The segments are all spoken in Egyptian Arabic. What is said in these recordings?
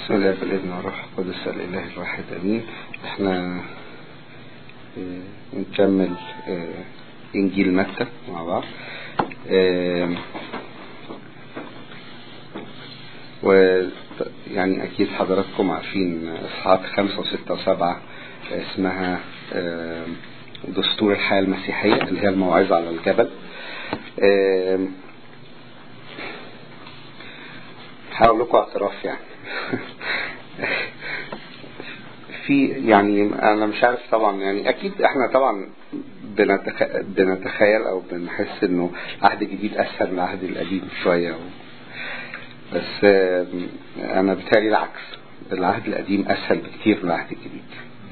بسم الله والابن والروح القدس الاله الواحد امين احنا نكمل انجيل متى مع بعض و يعني اكيد حضراتكم عارفين اصحاحات خمسة وستة وسبعة اسمها دستور الحياة المسيحية اللي هي الموعظة على الجبل هقول لكم اعتراف يعني في يعني انا مش عارف طبعا يعني اكيد احنا طبعا بنتخ... بنتخيل او بنحس انه العهد الجديد اسهل من العهد القديم شوية و... بس انا بتهيألي العكس العهد القديم اسهل بكتير من العهد الجديد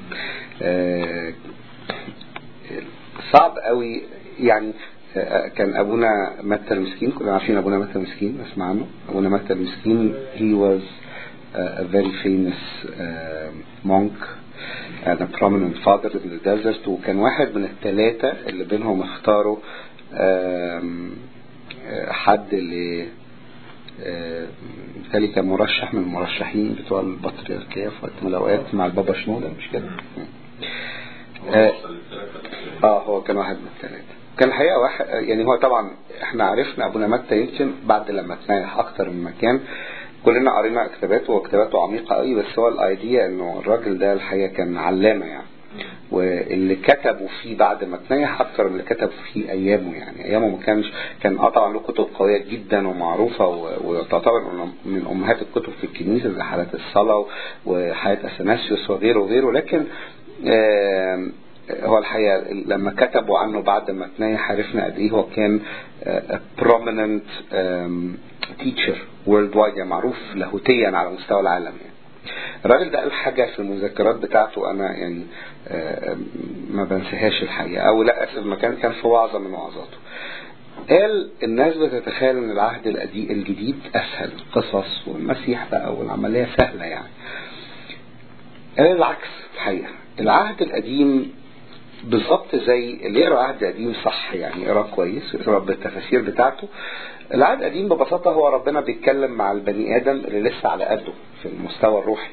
صعب قوي يعني كان ابونا متى المسكين كلنا عارفين ابونا متى المسكين نسمع عنه ابونا متى المسكين he was a very famous uh, monk and a prominent father in the desert وكان واحد من الثلاثة اللي بينهم اختاروا حد اللي بالتالي كان مرشح من المرشحين بتوع البطريركية في وقت من الأوقات مع البابا شنودة مش كده؟ اه, آه هو كان واحد من الثلاثة كان الحقيقة واحد يعني هو طبعا احنا عرفنا ابونا متى يمكن بعد لما تنايح اكتر من مكان كلنا قرينا كتاباته وكتاباته عميقة قوي بس هو الايديا انه الراجل ده الحقيقة كان علامة يعني واللي كتبوا فيه بعد ما تنيح اكتر من اللي كتبوا فيه ايامه يعني ايامه ما كانش كان اه طبعا له كتب قوية جدا ومعروفة وتعتبر من امهات الكتب في الكنيسة زي حالات الصلاة وحياة اثناسيوس وغيره وغيره لكن آه هو الحقيقة لما كتبوا عنه بعد ما تنيح عرفنا قد ايه هو كان prominent teacher worldwide يعني معروف لاهوتيا على مستوى العالم يعني الراجل ده قال حاجة في المذكرات بتاعته انا يعني ما بنساهاش الحقيقة او لا اسف مكان كان في وعظة من وعظاته قال الناس بتتخيل ان العهد الجديد اسهل قصص والمسيح بقى والعملية سهلة يعني قال العكس الحقيقة العهد القديم بالظبط زي اللي يقرا عهد قديم صح يعني يقرا كويس ويقرا بالتفاسير بتاعته العهد القديم ببساطه هو ربنا بيتكلم مع البني ادم اللي لسه على قده في المستوى الروحي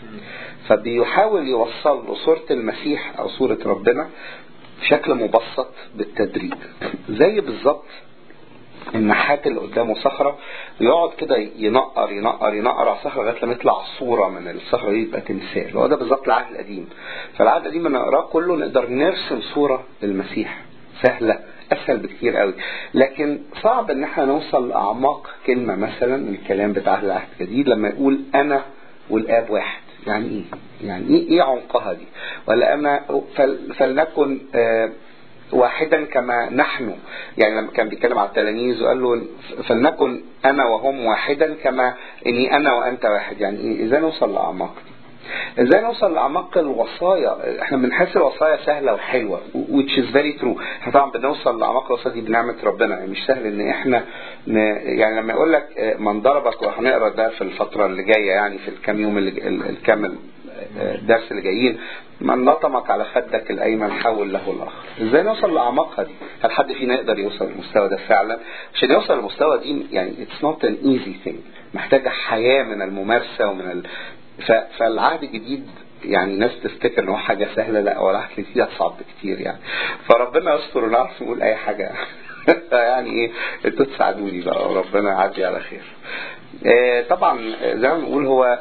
فبيحاول يوصل له صوره المسيح او صوره ربنا بشكل مبسط بالتدريج زي بالظبط النحات اللي قدامه صخرة يقعد كده ينقر ينقر ينقر على الصخرة لغاية لما يطلع صورة من الصخرة دي يبقى تمثال هو ده بالظبط العهد القديم فالعهد القديم لما نقراه كله نقدر نرسم صورة للمسيح سهلة اسهل بكتير قوي لكن صعب ان احنا نوصل لاعماق كلمة مثلا من الكلام بتاع العهد الجديد لما يقول انا والاب واحد يعني ايه يعني ايه, إيه عمقها دي ولا انا فل فلنكن آه واحدا كما نحن يعني لما كان بيتكلم على التلاميذ وقال له فلنكن انا وهم واحدا كما اني انا وانت واحد يعني ايه ازاي نوصل لاعماق ازاي نوصل لاعماق الوصايا احنا بنحس الوصايا سهله وحلوه which is very true احنا طبعا بنوصل لاعماق الوصايا دي بنعمه ربنا يعني مش سهل ان احنا ن... يعني لما يقول لك من ضربك وهنقرا ده في الفتره اللي جايه يعني في الكام يوم اللي الكامل الدرس اللي جايين من لطمك على خدك الايمن حول له الاخر ازاي نوصل لاعماقها دي هل حد فينا يقدر يوصل للمستوى ده فعلا عشان يوصل للمستوى دي يعني it's not an easy thing محتاجه حياه من الممارسه ومن ال... ف... فالعهد الجديد يعني ناس تفتكر ان هو حاجه سهله لا هو العهد الجديد اصعب بكتير يعني فربنا يستر ونعرف نقول اي حاجه يعني ايه انتوا تساعدوني بقى وربنا يعدي على خير طبعا زي ما بنقول هو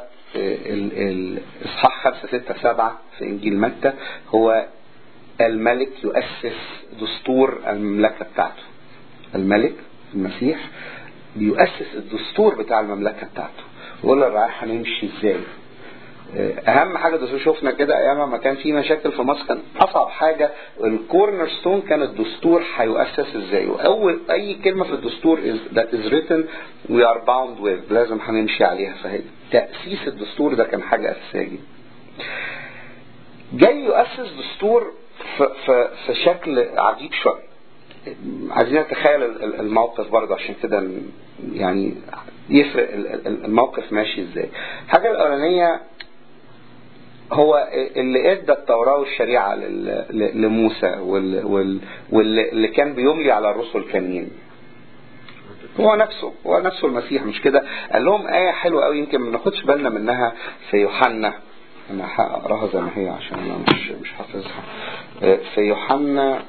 الإصحاح 5 6 7 في إنجيل متى هو الملك يؤسس دستور المملكة بتاعته الملك المسيح بيؤسس الدستور بتاع المملكة بتاعته يقول رايح هنمشي ازاي اهم حاجه دستور شفنا كده ايام ما كان في مشاكل في مصر كان اصعب حاجه الكورنر ستون كان الدستور هيؤسس ازاي واول اي كلمه في الدستور is that is written we are bound with لازم هنمشي عليها فهي تاسيس الدستور ده كان حاجه اساسيه جدا جاي يؤسس دستور في, في, في شكل عجيب شويه عايزين نتخيل الموقف برضه عشان كده يعني يفرق الموقف ماشي ازاي الحاجه الاولانيه هو اللي ادى التوراة والشريعة لموسى واللي كان بيملي على الرسل كان مين؟ هو نفسه هو نفسه المسيح مش كده قال لهم آية حلوة قوي يمكن ما ناخدش بالنا منها في يوحنا انا هقراها زي ما هي عشان انا مش مش حافظها في يوحنا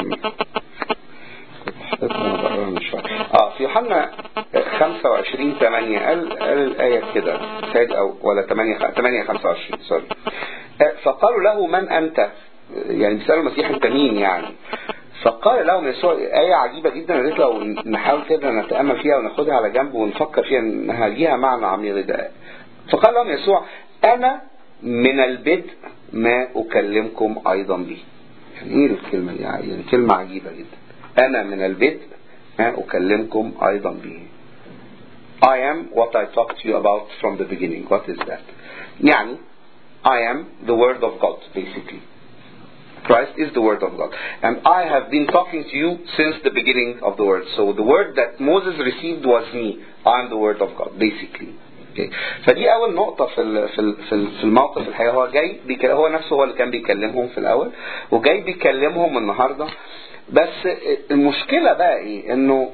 كنت حاططها بقراها من شويه اه في يوحنا 25 8 قال قال الايه كده سيد او ولا 8 8 25 سوري فقالوا له من انت يعني بيسالوا المسيح انت مين يعني فقال لهم يسوع آية عجيبة جدا يا ريت لو نحاول كده نتأمل فيها وناخدها على جنب ونفكر فيها انها ليها معنى عميق ده فقال لهم يسوع أنا من البدء ما أكلمكم أيضا به يعني إيه الكلمة دي يعني كلمة عجيبة جدا أنا من البدء ما أكلمكم أيضا به I am what I talked to you about from the beginning what is that يعني I am the word of God basically Christ is the word of God and I have been talking to you since the beginning of the word so the word that Moses received was me I am the word of God basically اوكي فدي اول نقطه في في في الموقف الحقيقه هو جاي هو نفسه هو اللي كان بيكلمهم في الاول وجاي بيكلمهم النهارده بس المشكله بقى ايه انه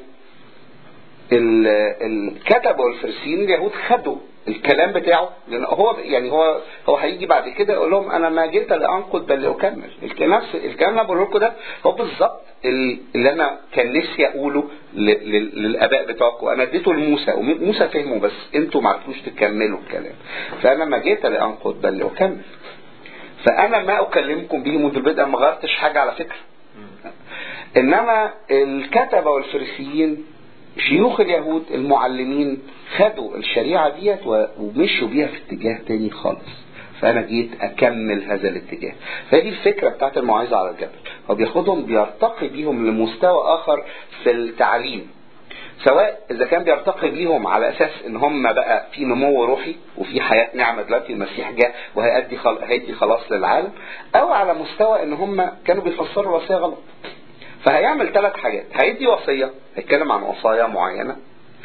الكتبه والفرسيين اليهود خدوا الكلام بتاعه لان هو يعني هو هو هيجي بعد كده يقول لهم انا ما جئت لانقض بل لاكمل نفس الكلام اللي بقوله لكم ده هو بالظبط اللي انا كان نفسي اقوله للاباء بتوعكم انا اديته لموسى وموسى فهمه بس انتوا ما عرفتوش تكملوا الكلام فانا ما جئت لانقض بل لاكمل فانا ما اكلمكم به منذ البدء ما غيرتش حاجه على فكره انما الكتبه والفريسيين شيوخ اليهود المعلمين خدوا الشريعة ديت ومشوا بيها في اتجاه تاني خالص فأنا جيت أكمل هذا الاتجاه فهذه الفكرة بتاعت الموعظة على الجبل هو بياخدهم بيرتقي بيهم لمستوى آخر في التعليم سواء إذا كان بيرتقي بيهم على أساس إن هم بقى في نمو روحي وفي حياة نعمة دلوقتي المسيح جاء وهيأدي خل... هيدي خلاص للعالم أو على مستوى إن هم كانوا بيفسروا الوصية غلط فهيعمل ثلاث حاجات هيدي وصية هيتكلم عن وصايا معينة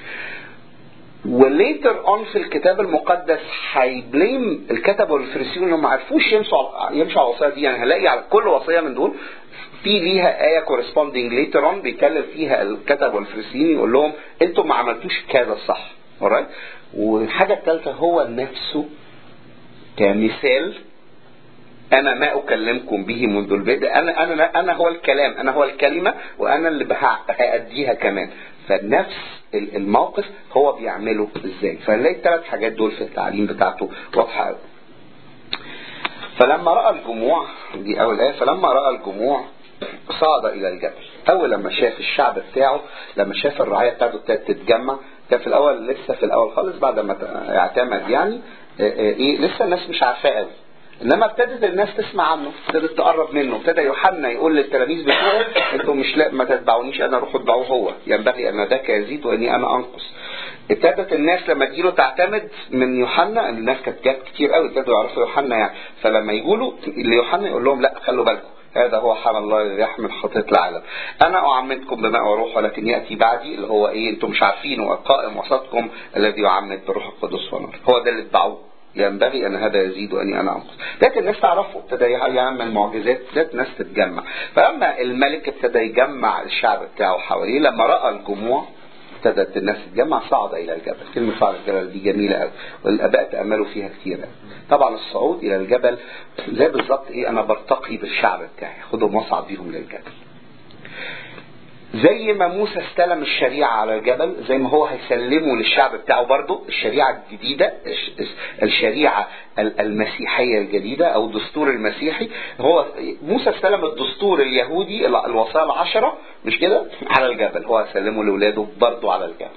وليتر اون في الكتاب المقدس هيبليم الكتبه والفريسيون انهم ما عرفوش يمشوا يمشوا على الوصايا دي يعني هلاقي على كل وصيه من دول في ليها آية كورسبوندينج ليتر اون بيتكلم فيها الكتب والفريسيين يقول لهم انتم ما عملتوش كذا الصح alright والحاجة الثالثة هو نفسه كمثال انا ما اكلمكم به منذ البدء انا انا انا هو الكلام انا هو الكلمه وانا اللي هاديها كمان فنفس الموقف هو بيعمله ازاي فنلاقي الثلاث حاجات دول في التعليم بتاعته واضحه قوي فلما راى الجموع دي اول ايه فلما راى الجموع صعد الى الجبل اول لما شاف الشعب بتاعه لما شاف الرعايه بتاعته ابتدت تتجمع كان في الاول لسه في الاول خالص بعد ما اعتمد يعني ايه لسه الناس مش عارفاه قوي انما ابتدت الناس تسمع عنه ابتدت تقرب منه ابتدى يوحنا يقول للتلاميذ بتوعه انتوا مش لا ما تتبعونيش انا روحوا اتبعوه هو ينبغي ان ذاك يزيد واني انا انقص ابتدت الناس لما تجيله تعتمد من يوحنا الناس كانت جات كتير قوي ابتدوا يعرفوا يوحنا يعني فلما يقولوا ليوحنا يقول لهم لا خلوا بالكم هذا هو حمل الله الذي يحمل خطية العالم أنا أعمدكم بماء وروح ولكن يأتي بعدي اللي هو إيه أنتم مش عارفينه القائم وسطكم الذي يعمد بالروح القدس ونار هو ده اللي اتبعوه ينبغي ان هذا يزيد واني انا انقص لكن الناس تعرفه ابتدى يعمل معجزات ابتدت الناس تتجمع فلما الملك ابتدى يجمع الشعب بتاعه حواليه لما راى الجموع ابتدت الناس تتجمع صعد الى الجبل كلمه صعد الجبل دي جميله قوي والاباء تاملوا فيها كتير قوي طبعا الصعود الى الجبل زي بالظبط ايه انا برتقي بالشعب بتاعي خدهم واصعد بيهم للجبل زي ما موسى استلم الشريعة على الجبل زي ما هو هيسلمه للشعب بتاعه برضه الشريعة الجديدة الشريعة المسيحية الجديدة أو الدستور المسيحي هو موسى استلم الدستور اليهودي الوصايا العشرة مش كده على الجبل هو هيسلمه لأولاده برضه على الجبل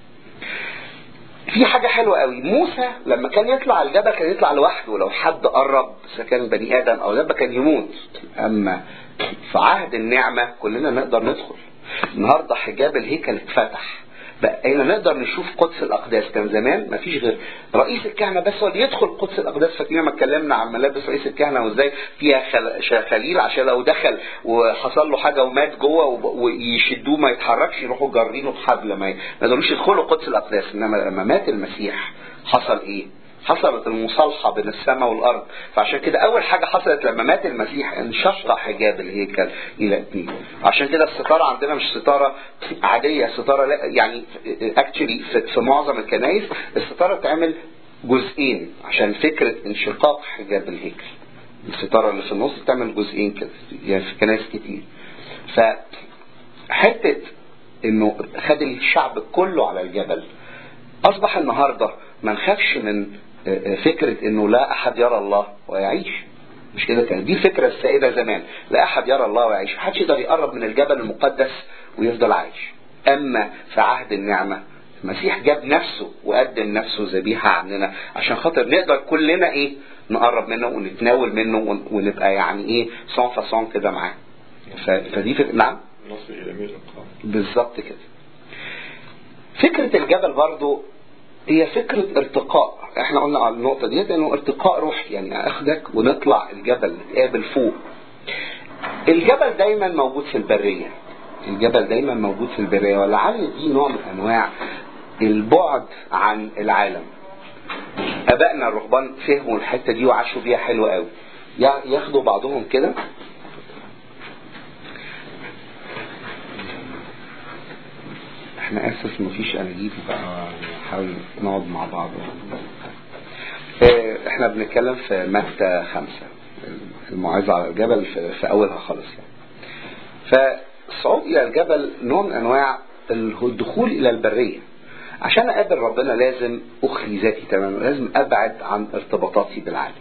في حاجة حلوة قوي موسى لما كان يطلع الجبل كان يطلع لوحده لو حد قرب إذا كان بني آدم أو جبل كان يموت أما في عهد النعمة كلنا نقدر ندخل النهاردة حجاب الهيكل اتفتح بقينا نقدر نشوف قدس الاقداس كان زمان ما فيش غير رئيس الكهنه بس هو اللي يدخل قدس الاقداس فاكرين لما اتكلمنا عن ملابس رئيس الكهنه وازاي فيها خل... خليل عشان لو دخل وحصل له حاجه ومات جوه ويشدوه ما يتحركش يروحوا جارينه بحبل ما يقدروش يدخلوا قدس الاقداس انما لما مات المسيح حصل ايه؟ حصلت المصالحة بين السماء والأرض فعشان كده أول حاجة حصلت لما مات المسيح انشق حجاب الهيكل إلى اثنين عشان كده الستارة عندنا مش ستارة عادية ستارة لا يعني اكشلي في معظم الكنائس الستارة بتعمل جزئين عشان فكرة انشقاق حجاب الهيكل الستارة اللي في النص بتعمل جزئين كده يعني في كنائس كتير فحتة انه خد الشعب كله على الجبل اصبح النهاردة ما نخافش من فكرة انه لا احد يرى الله ويعيش مش كده كان دي الفكرة السائدة زمان لا احد يرى الله ويعيش محدش يقدر يقرب من الجبل المقدس ويفضل عايش اما في عهد النعمة المسيح جاب نفسه وقدم نفسه ذبيحة عننا عشان خاطر نقدر كلنا ايه نقرب منه ونتناول منه ونبقى يعني ايه صون فصون كده معاه فدي فكرة نعم بالظبط كده فكرة الجبل برضو هي فكرة ارتقاء احنا قلنا على النقطة ديت انه ارتقاء روحي يعني اخدك ونطلع الجبل نتقابل فوق الجبل دايما موجود في البرية الجبل دايما موجود في البرية ولعل دي نوع من انواع البعد عن العالم ابائنا الرهبان فهموا الحتة دي وعاشوا بيها حلوة قوي ياخدوا بعضهم كده احنا اسف مفيش اناجيل بقى نحاول نقعد مع بعض اه احنا بنتكلم في متى خمسة الموعظة على الجبل في, في اولها خالص يعني فالصعود الى الجبل نوع من انواع الدخول الى البرية عشان اقابل ربنا لازم اخلي ذاتي تماما لازم ابعد عن ارتباطاتي بالعالم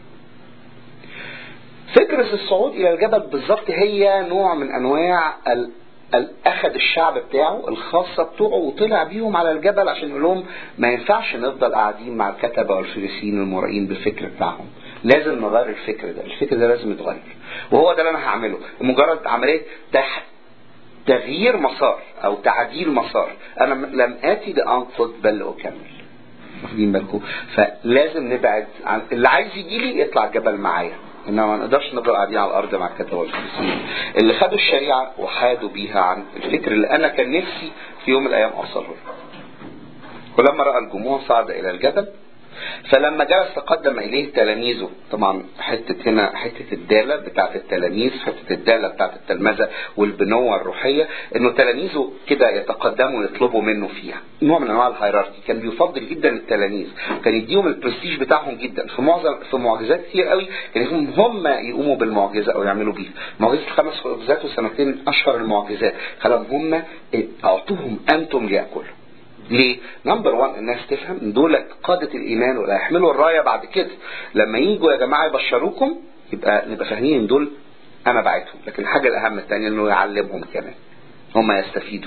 فكرة الصعود الى الجبل بالظبط هي نوع من انواع اخذ الشعب بتاعه الخاصة بتوعه وطلع بيهم على الجبل عشان يقول لهم ما ينفعش نفضل قاعدين مع الكتبة والفريسيين المرائين بالفكر بتاعهم لازم نغير الفكر ده الفكر ده لازم يتغير وهو ده اللي انا هعمله مجرد عملية تح... تغيير مسار او تعديل مسار انا لم اتي لانقض بل اكمل واخدين بالكم فلازم نبعد عن اللي عايز يجي لي يطلع الجبل معايا انما ما نقدرش نفضل قاعدين على الارض مع الكتبه والفريسيين اللي خدوا الشريعه وحادوا بيها عن الفكر اللي انا كان نفسي في يوم من الايام اوصله ولما راى الجموع صعد الى الجبل فلما جلس تقدم اليه تلاميذه طبعا حته هنا حته الداله بتاعه التلاميذ حته الداله بتاعه التلمذه والبنوه الروحيه انه تلاميذه كده يتقدموا ويطلبوا منه فيها نوع من انواع الهيراركي كان بيفضل جدا التلاميذ كان يديهم البرستيج بتاعهم جدا في معظم في معجزات كتير قوي كان هم يقوموا بالمعجزه او يعملوا بيها معجزه الخمس معجزات وسنتين اشهر المعجزات خلاهم هم اعطوهم انتم ليأكلوا ليه؟ نمبر 1 الناس تفهم ان دول قادة الايمان ولا يحملوا الراية بعد كده لما يجوا يا جماعة يبشروكم يبقى نبقى فاهمين ان دول انا بعتهم لكن الحاجة الاهم الثانية انه يعلمهم كمان هم يستفيدوا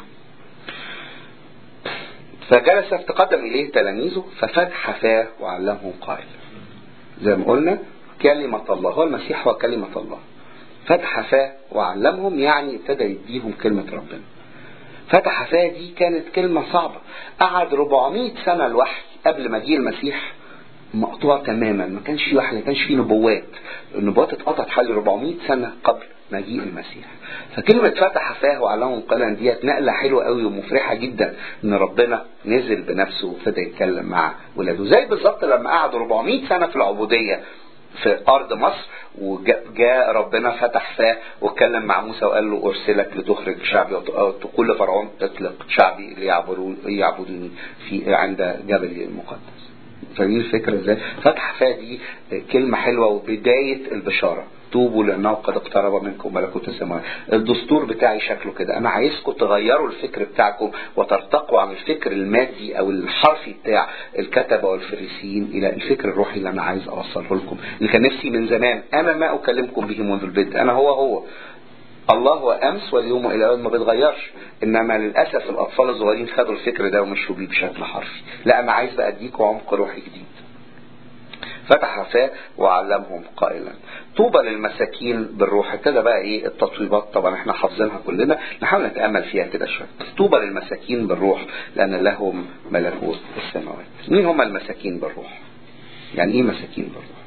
فجلس تقدم اليه تلاميذه ففتح فاه وعلمهم قائلا زي ما قلنا كلمة الله هو المسيح هو كلمة الله فتح فاه وعلمهم يعني ابتدى يديهم كلمة ربنا فتح فاه دي كانت كلمة صعبة قعد 400 سنة الوحي قبل ما جه المسيح مقطوع تماما ما كانش في وحي ما كانش في نبوات النبوات اتقطعت حوالي 400 سنة قبل مجيء المسيح فكلمة فتح فاه وعلمهم قالا ديت نقلة حلوة قوي ومفرحة جدا ان ربنا نزل بنفسه وابتدى يتكلم مع ولاده زي بالظبط لما قعد 400 سنة في العبودية في ارض مصر وجاء ربنا فتح فاه واتكلم مع موسى وقال له ارسلك لتخرج شعبي وتقول لفرعون اطلق شعبي ليعبدوني في عند جبل المقدس فدي الفكرة ازاي فتح فاه دي كلمة حلوة وبداية البشارة توبوا لانه قد اقترب منكم ملكوت السماوات الدستور بتاعي شكله كده انا عايزكم تغيروا الفكر بتاعكم وترتقوا عن الفكر المادي او الحرفي بتاع الكتبة والفريسيين الى الفكر الروحي اللي انا عايز اوصله لكم اللي كان نفسي من زمان انا ما اكلمكم به منذ البدء انا هو هو الله هو امس واليوم والى اليوم ما بيتغيرش انما للاسف الاطفال الصغيرين خدوا الفكر ده ومشوا بيه بشكل حرفي لا انا عايز بقى اديكم عمق روحي جديد فتح فاه وعلمهم قائلا طوبى للمساكين بالروح ابتدى بقى ايه التطويبات طبعا احنا حافظينها كلنا نحاول نتامل فيها كده شويه طوبى للمساكين بالروح لان لهم ملكوت السماوات مين هم المساكين بالروح يعني ايه مساكين بالروح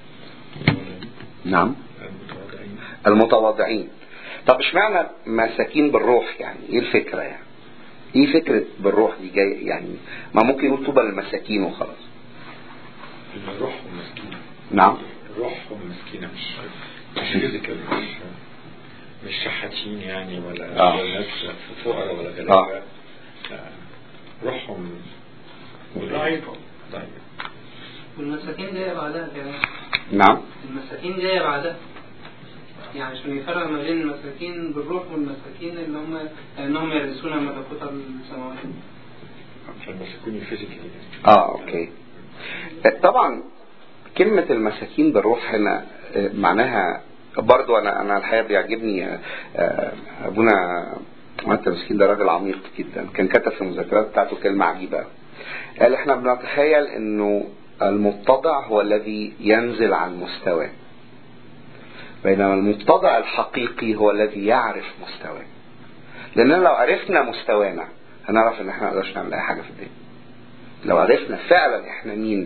نعم المتواضعين طب اشمعنى مساكين بالروح يعني ايه الفكره يعني ايه فكره بالروح دي جاي يعني ما ممكن يقول طوبى للمساكين وخلاص روحهم مسكينة نعم روحهم مسكينة مش مش فيزيكال مش مش شحاتين يعني ولا آه. ولا ناس فقراء ولا آه. غلابة آه. روحهم ضعيفة ضعيفة والمساكين جاية بعدها كمان نعم المساكين جاية بعدها يعني عشان يفرق ما بين المساكين بالروح والمساكين اللي هم انهم يرثون ملكوت السماوات فالناس يكونوا فيزيكال اه اوكي طبعا كلمة المساكين بالروح هنا آه، معناها برضو انا انا الحقيقة بيعجبني آه، آه، ابونا مات المسكين ده راجل عميق جدا كان كتب في المذكرات بتاعته كلمة عجيبة قال احنا بنتخيل انه المتضع هو الذي ينزل عن مستواه بينما المتضع الحقيقي هو الذي يعرف مستواه لاننا لو عرفنا مستوانا هنعرف ان احنا ما نقدرش نعمل اي حاجة في الدنيا لو عرفنا فعلا احنا مين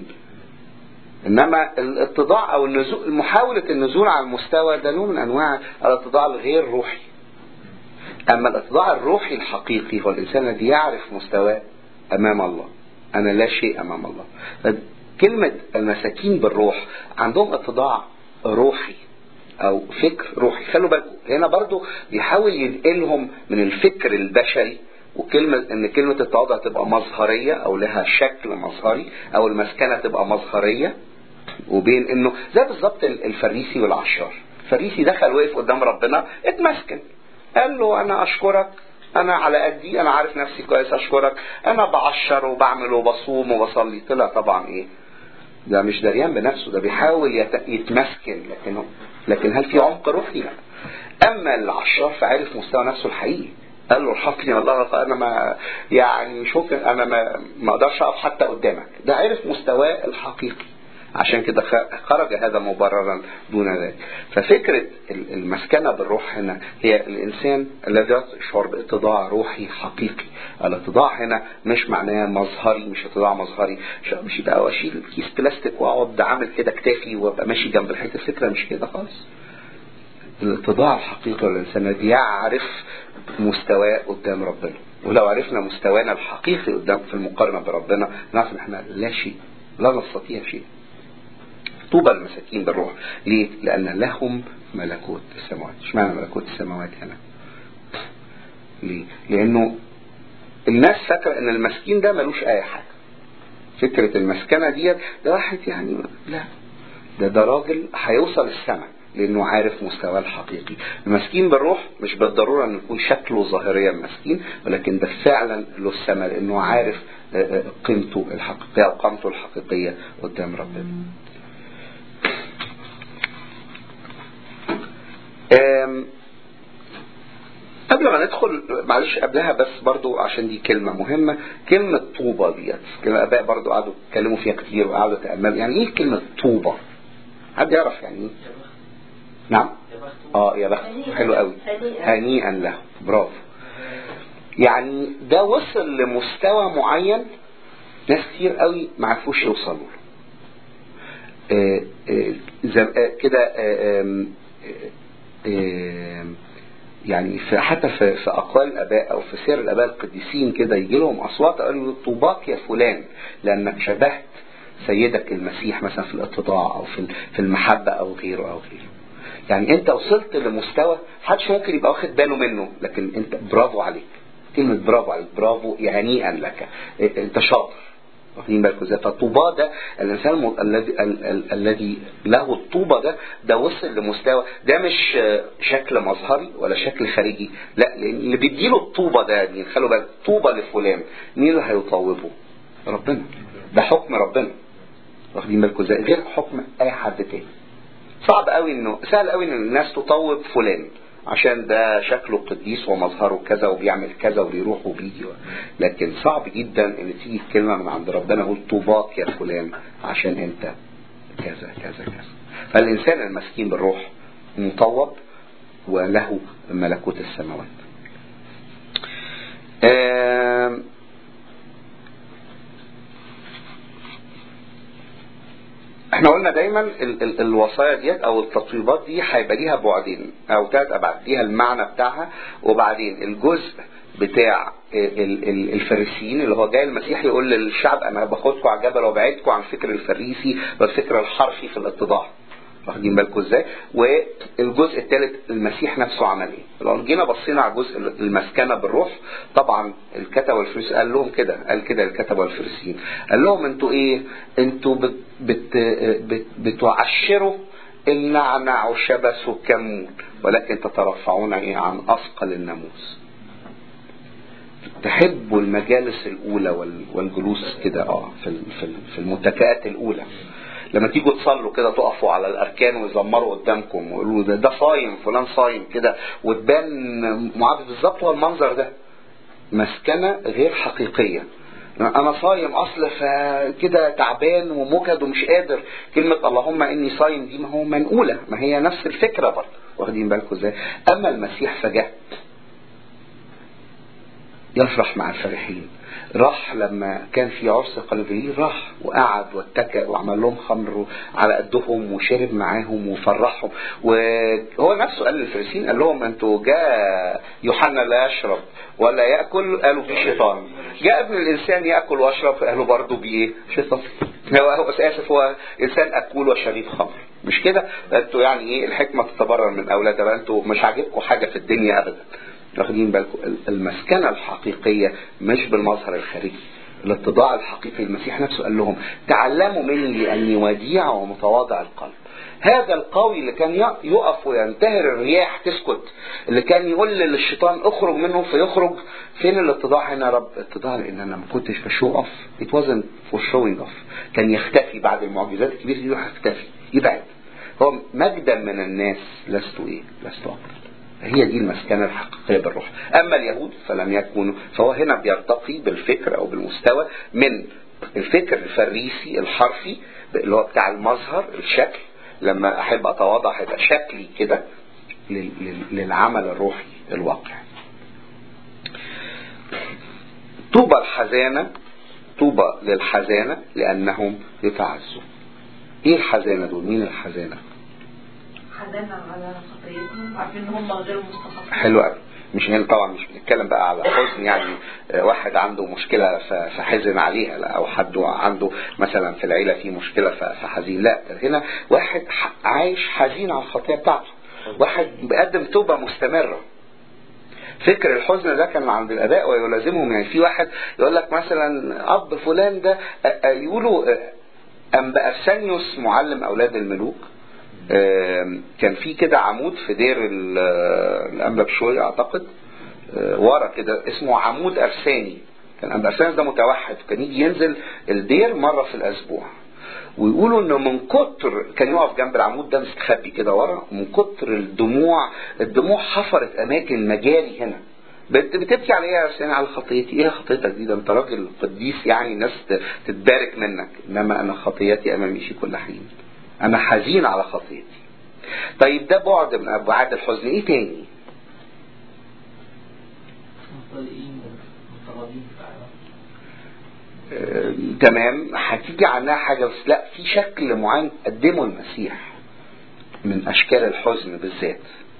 انما الاتضاع او النزول محاولة النزول عن المستوى ده نوع من انواع الاتضاع الغير روحي اما الاتضاع الروحي الحقيقي هو الانسان الذي يعرف مستواه امام الله انا لا شيء امام الله كلمة المساكين بالروح عندهم اتضاع روحي او فكر روحي خلوا بالكم هنا برضو بيحاول ينقلهم من الفكر البشري وكلمة ان كلمة التواضع تبقى مظهرية او لها شكل مظهري او المسكنة تبقى مظهرية وبين انه زي بالظبط الفريسي والعشار الفريسي دخل وقف قدام ربنا اتمسكن قال له انا اشكرك انا على قدي انا عارف نفسي كويس اشكرك انا بعشر وبعمل وبصوم وبصلي طلع طبعا ايه ده مش دريان بنفسه ده بيحاول يت- يتمسكن لكن لكن هل في عمق روحي لا اما العشار فعرف مستوى نفسه الحقيقي قال له ارحمني الله انا ما يعني مش ممكن انا ما ما اقدرش اقف حتى قدامك ده عرف مستواه الحقيقي عشان كده خ- خرج هذا مبررا دون ذلك ففكرة ال- المسكنة بالروح هنا هي الإنسان الذي يشعر باتضاع روحي حقيقي الاتضاع هنا مش معناه مظهري مش اتضاع مظهري مش- مش يبقى اشيل كيس بلاستيك واقعد عامل كده كتافي وابقى ماشي جنب الحيط الفكرة مش كده خالص الاتضاع الحقيقي للإنسان الذي يعرف مستواه قدام ربنا ولو عرفنا مستوانا الحقيقي قدام في المقارنة بربنا نعرف ان احنا لا شيء لا نستطيع شيء طوبى المساكين بالروح ليه؟ لأن لهم ملكوت السماوات اشمعنى ملكوت السماوات هنا ليه؟ لأنه الناس فاكرة ان المسكين ده ملوش اي حاجة فكرة المسكنة ديت ده واحد يعني لا ده ده راجل هيوصل السماء لانه عارف مستواه الحقيقي المسكين بالروح مش بالضرورة ان يكون شكله ظاهريا مسكين ولكن ده فعلا له السماء لانه عارف آه، آه، قيمته الحقيقية وقامته الحقيقية قدام ربنا آم، قبل ما ندخل معلش قبلها بس برضو عشان دي كلمة مهمة كلمة طوبة ديت كلمة الآباء برضو قعدوا يتكلموا فيها كتير وقعدوا يتأملوا يعني ايه كلمة طوبة؟ حد يعرف يعني ايه؟ نعم اه يا بخت حلو قوي هنيئا له برافو يعني ده وصل لمستوى معين ناس كتير قوي ما عرفوش يوصلوا له آه، آه، زم- آه، كده آه، آم، آه، آم، يعني في حتى في, في اقوال الاباء او في سير الاباء القديسين كده يجي لهم اصوات قالوا طوباك يا فلان لانك شبهت سيدك المسيح مثلا في الاتضاع او في في المحبه او غيره او غيره يعني انت وصلت لمستوى محدش ممكن يبقى واخد باله منه لكن انت برافو عليك كلمه برافو عليك برافو هنيئا لك إيه، انت شاطر واخدين بالكم ازاي فالطوبة ده الانسان الم- الذي ال- ال- الذي له الطوبة ده ده وصل لمستوى ده مش آه، شكل مظهري ولا شكل خارجي لا لان اللي بيديله الطوبة ده مين خلوا بالك طوبة لفلان مين اللي هيطوبه ربنا ده حكم ربنا واخدين بالكم ازاي غير حكم اي حد تاني صعب قوي انه سهل قوي ان الناس تطوب فلان عشان ده شكله قديس ومظهره كذا وبيعمل كذا وبيروح وبيجي لكن صعب جدا ان تيجي كلمه من عند ربنا يقول طوباك يا فلان عشان انت كذا كذا كذا فالانسان المسكين بالروح مطوب وله ملكوت السماوات آم، احنا قلنا دايما ال ال الوصايا ديت او التطويبات دي هيبقى ليها بعدين او ثلاث ابعاد ليها المعنى بتاعها وبعدين الجزء بتاع ال- ال- الفريسيين اللي هو جاي المسيح يقول للشعب انا باخدكم على الجبل وابعدكم عن الفكر الفريسي والفكر الحرفي في الاتضاع واخدين بالكم ازاي والجزء الثالث المسيح نفسه عمل ايه لو جينا بصينا على جزء المسكنه بالروح طبعا الكتبه والفريسيين قال لهم كده قال كده الكتبه والفريسيين قال لهم انتوا ايه انتوا بت بت بت بتعشروا النعنع والشبس والكمون ولكن تترفعون ايه عن اثقل الناموس تحبوا المجالس الاولى وال- والجلوس كده اه في ال- في ال- في المتكئات الاولى لما تيجوا تصلوا كده تقفوا على الاركان ويزمروا قدامكم ويقولوا ده ده صايم فلان صايم كده وتبان معاد بالظبط هو المنظر ده مسكنه غير حقيقيه انا صايم اصل فكده تعبان ومجهد ومش قادر كلمه اللهم اني صايم دي ما هو منقوله ما هي نفس الفكره برضه واخدين بالكم ازاي اما المسيح فجاه يفرح مع الفرحين راح لما كان في عرس قلبي راح وقعد واتكأ وعمل لهم خمر على قدهم وشرب معاهم وفرحهم وهو نفسه قال للفريسين قال لهم انتوا جاء يوحنا لا يشرب ولا ياكل قالوا في شيطان جاء ابن الانسان ياكل ويشرب قالوا برضه بايه شيطان هو هو اسف هو انسان اكول وشريب خمر مش كده انتوا يعني ايه الحكمه تتبرر من اولادها بقى انتوا مش عاجبكم حاجه في الدنيا ابدا واخدين بالكم المسكنة الحقيقية مش بالمظهر الخارجي الاتضاع الحقيقي المسيح نفسه قال لهم تعلموا مني لأني وديع ومتواضع القلب هذا القوي اللي كان يقف وينتهر الرياح تسكت اللي كان يقول للشيطان اخرج منه فيخرج فين الاتضاع هنا يا رب اتضاع لان انا ما كنتش بشو اوف it wasn't for showing off كان يختفي بعد المعجزات الكبيره دي يروح يختفي يبعد هو مجدا من الناس لست ايه لست اكتر هي دي المسكنة الحقيقية بالروح أما اليهود فلم يكونوا فهو هنا بيرتقي بالفكر أو بالمستوى من الفكر الفريسي الحرفي اللي هو بتاع المظهر الشكل لما أحب أتواضع هيبقى شكلي كده لل- لل- للعمل الروحي الواقع طوبى الحزانة طوبى للحزانة لأنهم يتعزوا ايه الحزانة دول مين الحزانة حزانة على خطيتهم عارفين ان هم غير مستحقين حلو قوي مش هنا طبعا مش بنتكلم بقى على حزن يعني آه، واحد عنده مشكلة ف- فحزن عليها لا او حد عنده مثلا في العيلة في مشكلة ف- فحزين لا هنا واحد ح- عايش حزين على الخطية بتاعته واحد بيقدم توبة مستمرة فكر الحزن ده كان عند الاباء ويلازمهم يعني في واحد يقول لك مثلا اب فلان ده آه، آه، يقولوا آه، انبا ارسانيوس معلم اولاد الملوك آم، كان في كده عمود في دير ال- الأنبا بشوي أعتقد آه، ورا كده اسمه عمود أرساني كان أنبا أرسانيوس ده متوحد كان يجي ينزل الدير مرة في الأسبوع ويقولوا انه من كتر كان يقف جنب العمود ده مستخبي كده ورا من كتر الدموع الدموع حفرت اماكن مجاري هنا بت- بتبكي على ايه يا حسين على خطيتي ايه خطيتك دي ده انت راجل قديس يعني الناس ت- تتبارك منك انما انا خطيتي امامي في كل حين انا حزين على خطيتي طيب ده بعد من ابعاد الحزن ايه تاني مطلقين مطلقين فعلا آه، تمام هتيجي عنها حاجة بس لا في شكل معين قدمه المسيح من أشكال الحزن بالذات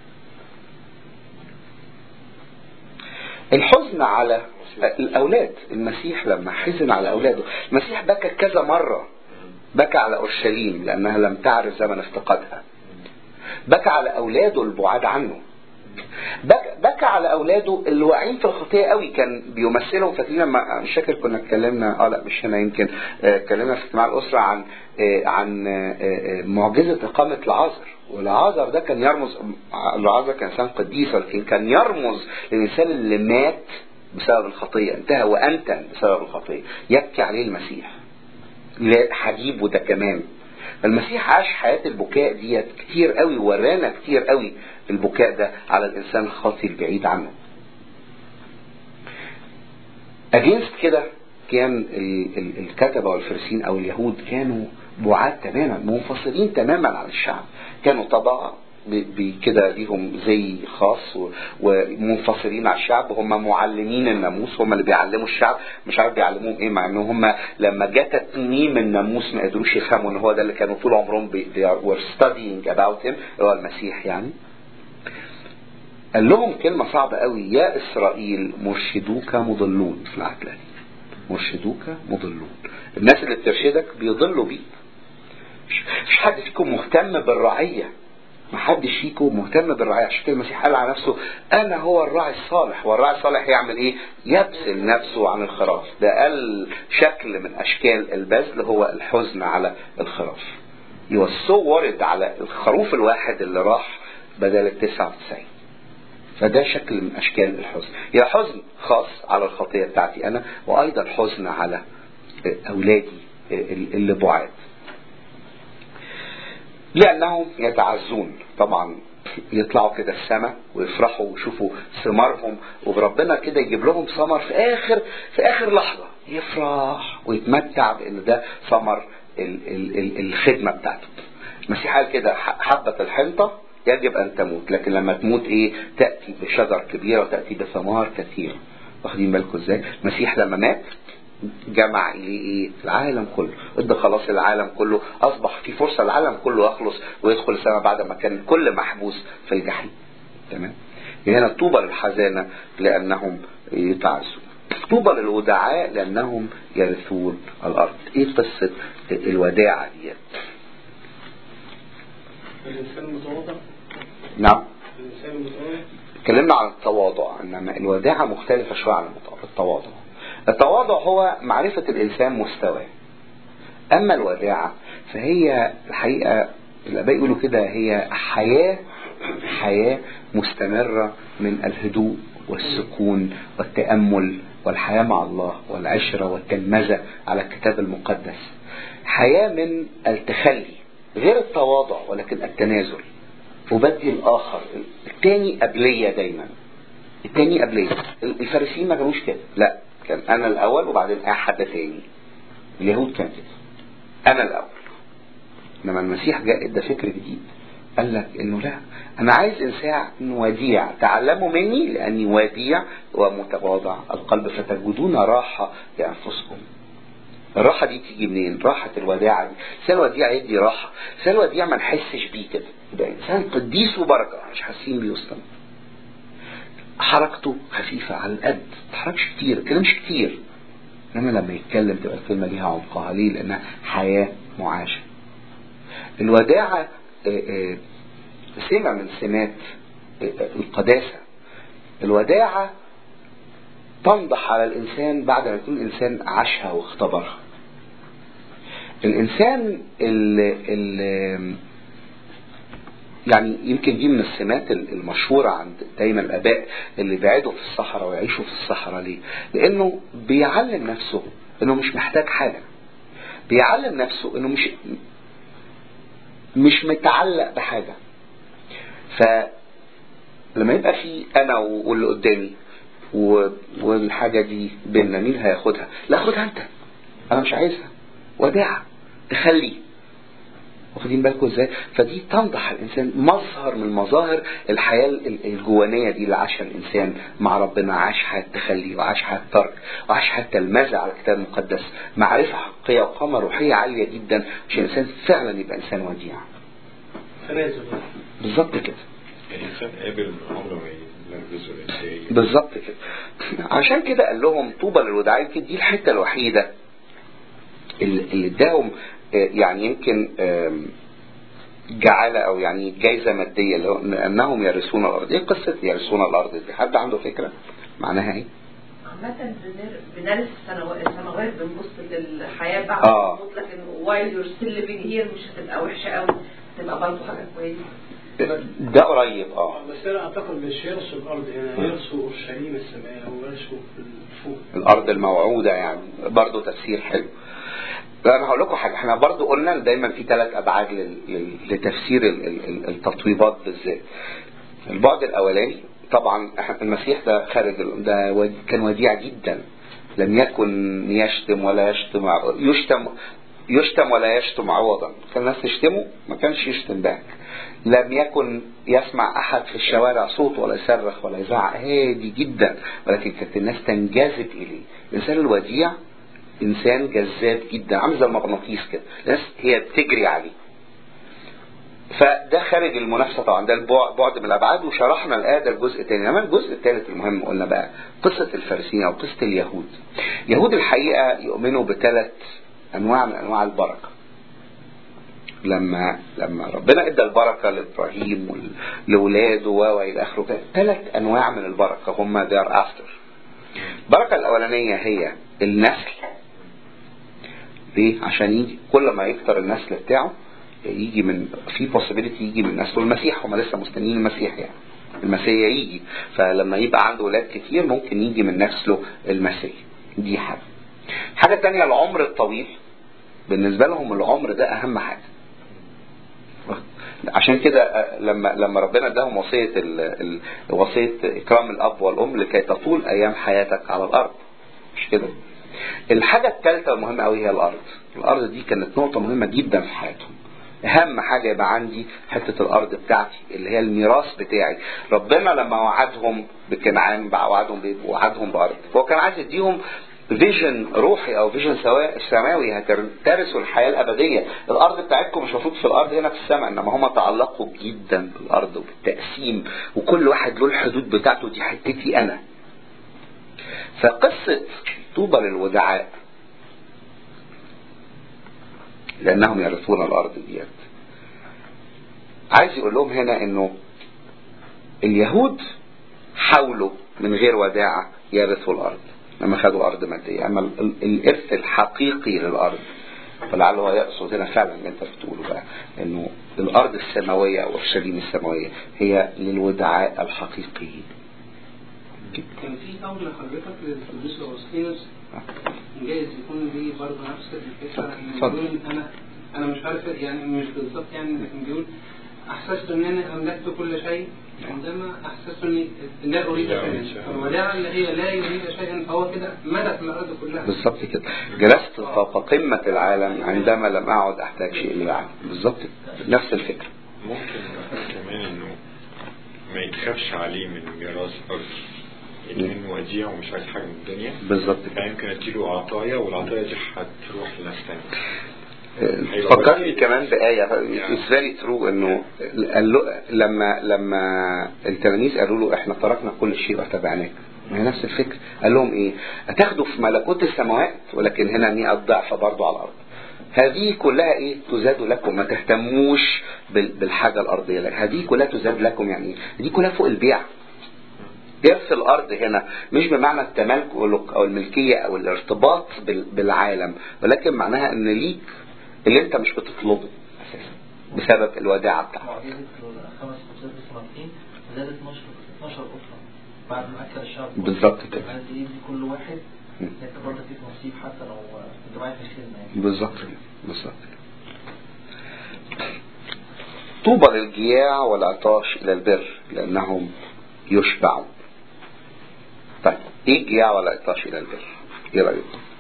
الحزن على الأولاد المسيح لما حزن على أولاده المسيح بكى كذا مرة بكى على أورشليم لأنها لم تعرف زمن افتقادها بكى على أولاده البعاد عنه بكى, بكى على اولاده اللي واقعين في الخطيه قوي كان بيمثلهم فاكرين لما مش فاكر كنا اتكلمنا اه لا مش هنا يمكن آه، اتكلمنا في اجتماع الاسره عن آه، عن آه، آه، معجزه اقامه العازر والعازر ده كان يرمز العازر كان انسان قديس ولكن كان يرمز للانسان اللي مات بسبب الخطيه انتهى وانتن بسبب الخطيه يبكي عليه المسيح لحبيبه ده كمان المسيح عاش حياة البكاء ديت كتير قوي ورانا كتير قوي البكاء ده على الإنسان الخاطي البعيد عنه أجينست كده كان ال- ال- الكتبة والفرسين أو اليهود كانوا بعاد تماما منفصلين تماما عن الشعب كانوا طبعا ب- ب- كده ليهم زي خاص و- ومنفصلين عن الشعب هم معلمين الناموس هم اللي بيعلموا الشعب مش عارف بيعلموهم ايه مع ان هم لما جه تتميم الناموس ما قدروش يفهموا ان هو ده اللي كانوا طول عمرهم بي- they are- were studying about him اللي هو المسيح يعني قال لهم كلمة صعبة قوي يا إسرائيل مرشدوك مضلون في العهد القديم مرشدوك مضلون الناس اللي بترشدك بيضلوا بيك مش مش حد فيكم مهتم بالرعية ما حدش فيكم مهتم بالرعاية عشان كده المسيح قال على نفسه أنا هو الراعي الصالح والراعي الصالح يعمل إيه؟ يبذل نفسه عن الخراف ده قال شكل من أشكال البذل هو الحزن على الخراف يوسو ورد على الخروف الواحد اللي راح بدل ال 99 فده شكل من أشكال الحزن يا حزن خاص على الخطية بتاعتي أنا وأيضا حزن على أولادي اللي بعاد لأنهم يتعزون طبعا يطلعوا كده السماء ويفرحوا ويشوفوا ثمارهم وربنا كده يجيب لهم ثمر في آخر في آخر لحظة يفرح ويتمتع بأن ده ثمر ال- ال- ال- الخدمة بتاعته المسيح قال كده ح- حبة الحنطة يجب أن تموت لكن لما تموت إيه تأتي بشجر كبيرة وتأتي بثمار كثيرة واخدين بالكم إزاي المسيح لما مات جمع إليه إيه العالم كله ادى خلاص العالم كله أصبح في فرصة العالم كله يخلص ويدخل السماء بعد ما كان الكل محبوس في الجحيم تمام هنا طوبى للحزانة لأنهم يتعزون طوبى للودعاء لأنهم يرثون الأرض إيه قصة الوداعة ديت الإنسان المتواضع نعم الإنسان المتواضع اتكلمنا عن التواضع انما الوداعة مختلفة شوية عن المت- التواضع التواضع هو معرفة الانسان مستواه اما الوداعة فهي الحقيقة الاباء يقولوا كده هي حياة حياة مستمرة من الهدوء والسكون والتأمل والحياة مع الله والعشرة والتلمذة على الكتاب المقدس حياة من التخلي غير التواضع ولكن التنازل وبدي الآخر التاني قبلية دايما التاني قبلية الفارسيين ما كانوش كده لا كان أنا الأول وبعدين أحد تاني اليهود كان كده أنا الأول لما المسيح جاء ادى فكر جديد قال لك انه لا انا عايز انسان وديع تعلموا مني لاني وديع ومتواضع القلب فتجدون راحه لانفسكم الراحه دي تيجي منين راحه الوداعه دي انسان وديع يدي راحه انسان وديع ما نحسش بيه كده يبقى انسان قديس وبركه مش حاسين بيه وسطنا حركته خفيفه على القد ما تحركش كتير ما تكلمش كتير انما لما يتكلم تبقى الكلمه ليها عمقها ليه لانها حياه معاشه الوداعة آه، آه، سمة من سمات آه، القداسة الوداعة تنضح على الإنسان بعد ما يكون الإنسان عاشها واختبرها الإنسان اللي يعني يمكن دي من السمات المشهورة عند دايما الآباء اللي بيعيدوا في الصحراء ويعيشوا في الصحراء ليه؟ لأنه بيعلم نفسه إنه مش محتاج حاجة بيعلم نفسه إنه مش مش متعلق بحاجة فلما يبقى في انا واللي قدامي و... والحاجة دي بيننا مين هياخدها لا خدها انت انا مش عايزها وداعة تخلي واخدين بالكم ازاي فدي تنضح الانسان مظهر من مظاهر الحياة ال- الجوانية دي اللي عاشها الانسان مع ربنا عاش حياة تخلي وعاش حياة ترك وعاش حياة تلمذة على الكتاب المقدس معرفة حقيقية وقامة روحية عالية جدا عشان الانسان فعلا يبقى انسان وديع تنازل بالظبط كده الإنسان قابل إن عمره ما يلبسه الإنسان بالظبط كده عشان كده قال لهم طوبى للوداع يمكن دي الحته الوحيده اللي اللي اداهم آه، يعني يمكن آم، جعالة او يعني جايزه ماديه اللي هو إن- انهم يرثون الارض ايه قصه يرثون الارض دي حد عنده فكره معناها ايه عامة بنر- بنرث السنوات السماوات بنبص للحياة بعد آه. الموت لكن while you're still living here مش هتبقى وحشة قوي هتبقى برضه حاجة كويسة ده قريب اه بس انا اعتقد مش يرثوا الارض هنا يرثوا اورشليم السماء ويرثوا في الفوق الارض الموعوده يعني برضه تفسير حلو لا انا هقول لكم حاجه احنا برضه قلنا دايما في ثلاث ابعاد لل- لل- لتفسير ال- ال- ال- التطويبات بالذات البعد الاولاني طبعا إحنا- المسيح ده خارج ال- ده ود- كان وديع جدا لم يكن يشتم ولا يشتم ع- يشتم يشتم ولا يشتم عوضا كان الناس تشتمه ما كانش يشتم باك لم يكن يسمع احد في الشوارع صوت ولا يصرخ ولا يزعق هادي جدا ولكن كانت الناس تنجذب اليه الانسان الوديع انسان جذاب جدا عامل زي المغناطيس كده الناس هي بتجري عليه فده خارج المنافسه طبعا ده البعد بعد من الابعاد وشرحنا الآية ده الجزء الثاني انما الجزء الثالث المهم قلنا بقى قصه الفارسيين او قصه اليهود اليهود الحقيقه يؤمنوا بثلاث انواع من انواع البركه لما لما ربنا ادى البركه لابراهيم ولاولاده والى اخره ثلاث انواع من البركه هم دار افتر البركه الاولانيه هي النسل ليه؟ عشان يجي كل ما يكتر النسل بتاعه يجي من في possibility يجي من نسله المسيح هم لسه مستنيين المسيح يعني المسيح يجي فلما يبقى عنده اولاد كتير ممكن يجي من نسله المسيح دي حاجه حاجه تانية العمر الطويل بالنسبه لهم العمر ده اهم حاجه عشان كده لما لما ربنا اداهم وصيه ال- ال- وصيه اكرام الاب والام لكي تطول ايام حياتك على الارض مش كده الحاجه الثالثه المهمه قوي هي الارض الارض دي كانت نقطه مهمه جدا في حياتهم اهم حاجه يبقى عندي حته الارض بتاعتي اللي هي الميراث بتاعي ربنا لما وعدهم بكنعان بقى وعدهم بإيه؟ وعدهم بارض فهو كان عايز يديهم فيجن روحي او فيجن سماوي هترثوا الحياه الابديه الارض بتاعتكم مش المفروض في الارض هنا في السماء انما هم تعلقوا جدا بالارض وبالتقسيم وكل واحد له الحدود بتاعته دي حتتي انا فقصه طوبى للودعاء لانهم يرثون الارض ديت عايز يقول لهم هنا انه اليهود حاولوا من غير وداعة يرثوا الارض لما خدوا ارض مادية اما ال- ال- الارث الحقيقي للارض فلعله هو يقصد هنا فعلا اللي انت بتقوله بقى انه الارض السماوية او الشريم السماوية هي للودعاء الحقيقيين كان في قول لحضرتك للقديس اغسطينوس جايز يكون دي برضه نفس الفكره ان اتفضل. يقول انا انا مش عارف يعني مش بالظبط يعني لكن بيقول احسست ان انا املكت كل شيء عندما احسست اني لا اريد لا أريد شيئا شيئا. فالوداعه اللي هي لا يريد شيئا فهو كده ملك الارض كلها بالظبط كده جلست فوق قمة العالم عندما لم أعد أحتاج شيء للعالم بالظبط كده. نفس الفكرة ممكن كمان انه ما يتخافش عليه من ميراث ارض يعني انه وديع ومش عايز حاجه من الدنيا بالظبط كده فيمكن اديله عطايا والعطايا دي هتروح لناس تانية فكرني كمان بآية it's very true انه قال له- لما لما التلاميذ قالوا له احنا تركنا كل شيء واتبعناك ما هي نفس الفكر قال لهم ايه هتاخدوا في ملكوت السماوات ولكن هنا مئة ضعف برضه على الارض هذه كلها ايه تزاد لكم ما تهتموش بال- بالحاجة الارضية لك هذه كلها تزاد لكم يعني إيه؟ دي كلها فوق البيع إرث الأرض هنا مش بمعنى التملك أو الملكية أو الارتباط بال- بالعالم ولكن معناها إن ليك اللي أنت مش بتطلبه أساسا بسبب الوداعة بتاعتك معجزة الخمس خبزات السمكتين زادت 12 12 أسرة بعد ما أكل الشعب كله. بالظبط كده. عايز يدي كل واحد مم. انت برضه فيك نصيب حتى لو انت معاك في الخدمة يعني بالظبط كده بالظبط كده. طوبى للجياع والعطاش إلى البر لأنهم يشبعون طيب إيه الجياع والعطاش إلى البر؟ إيه رأيكم؟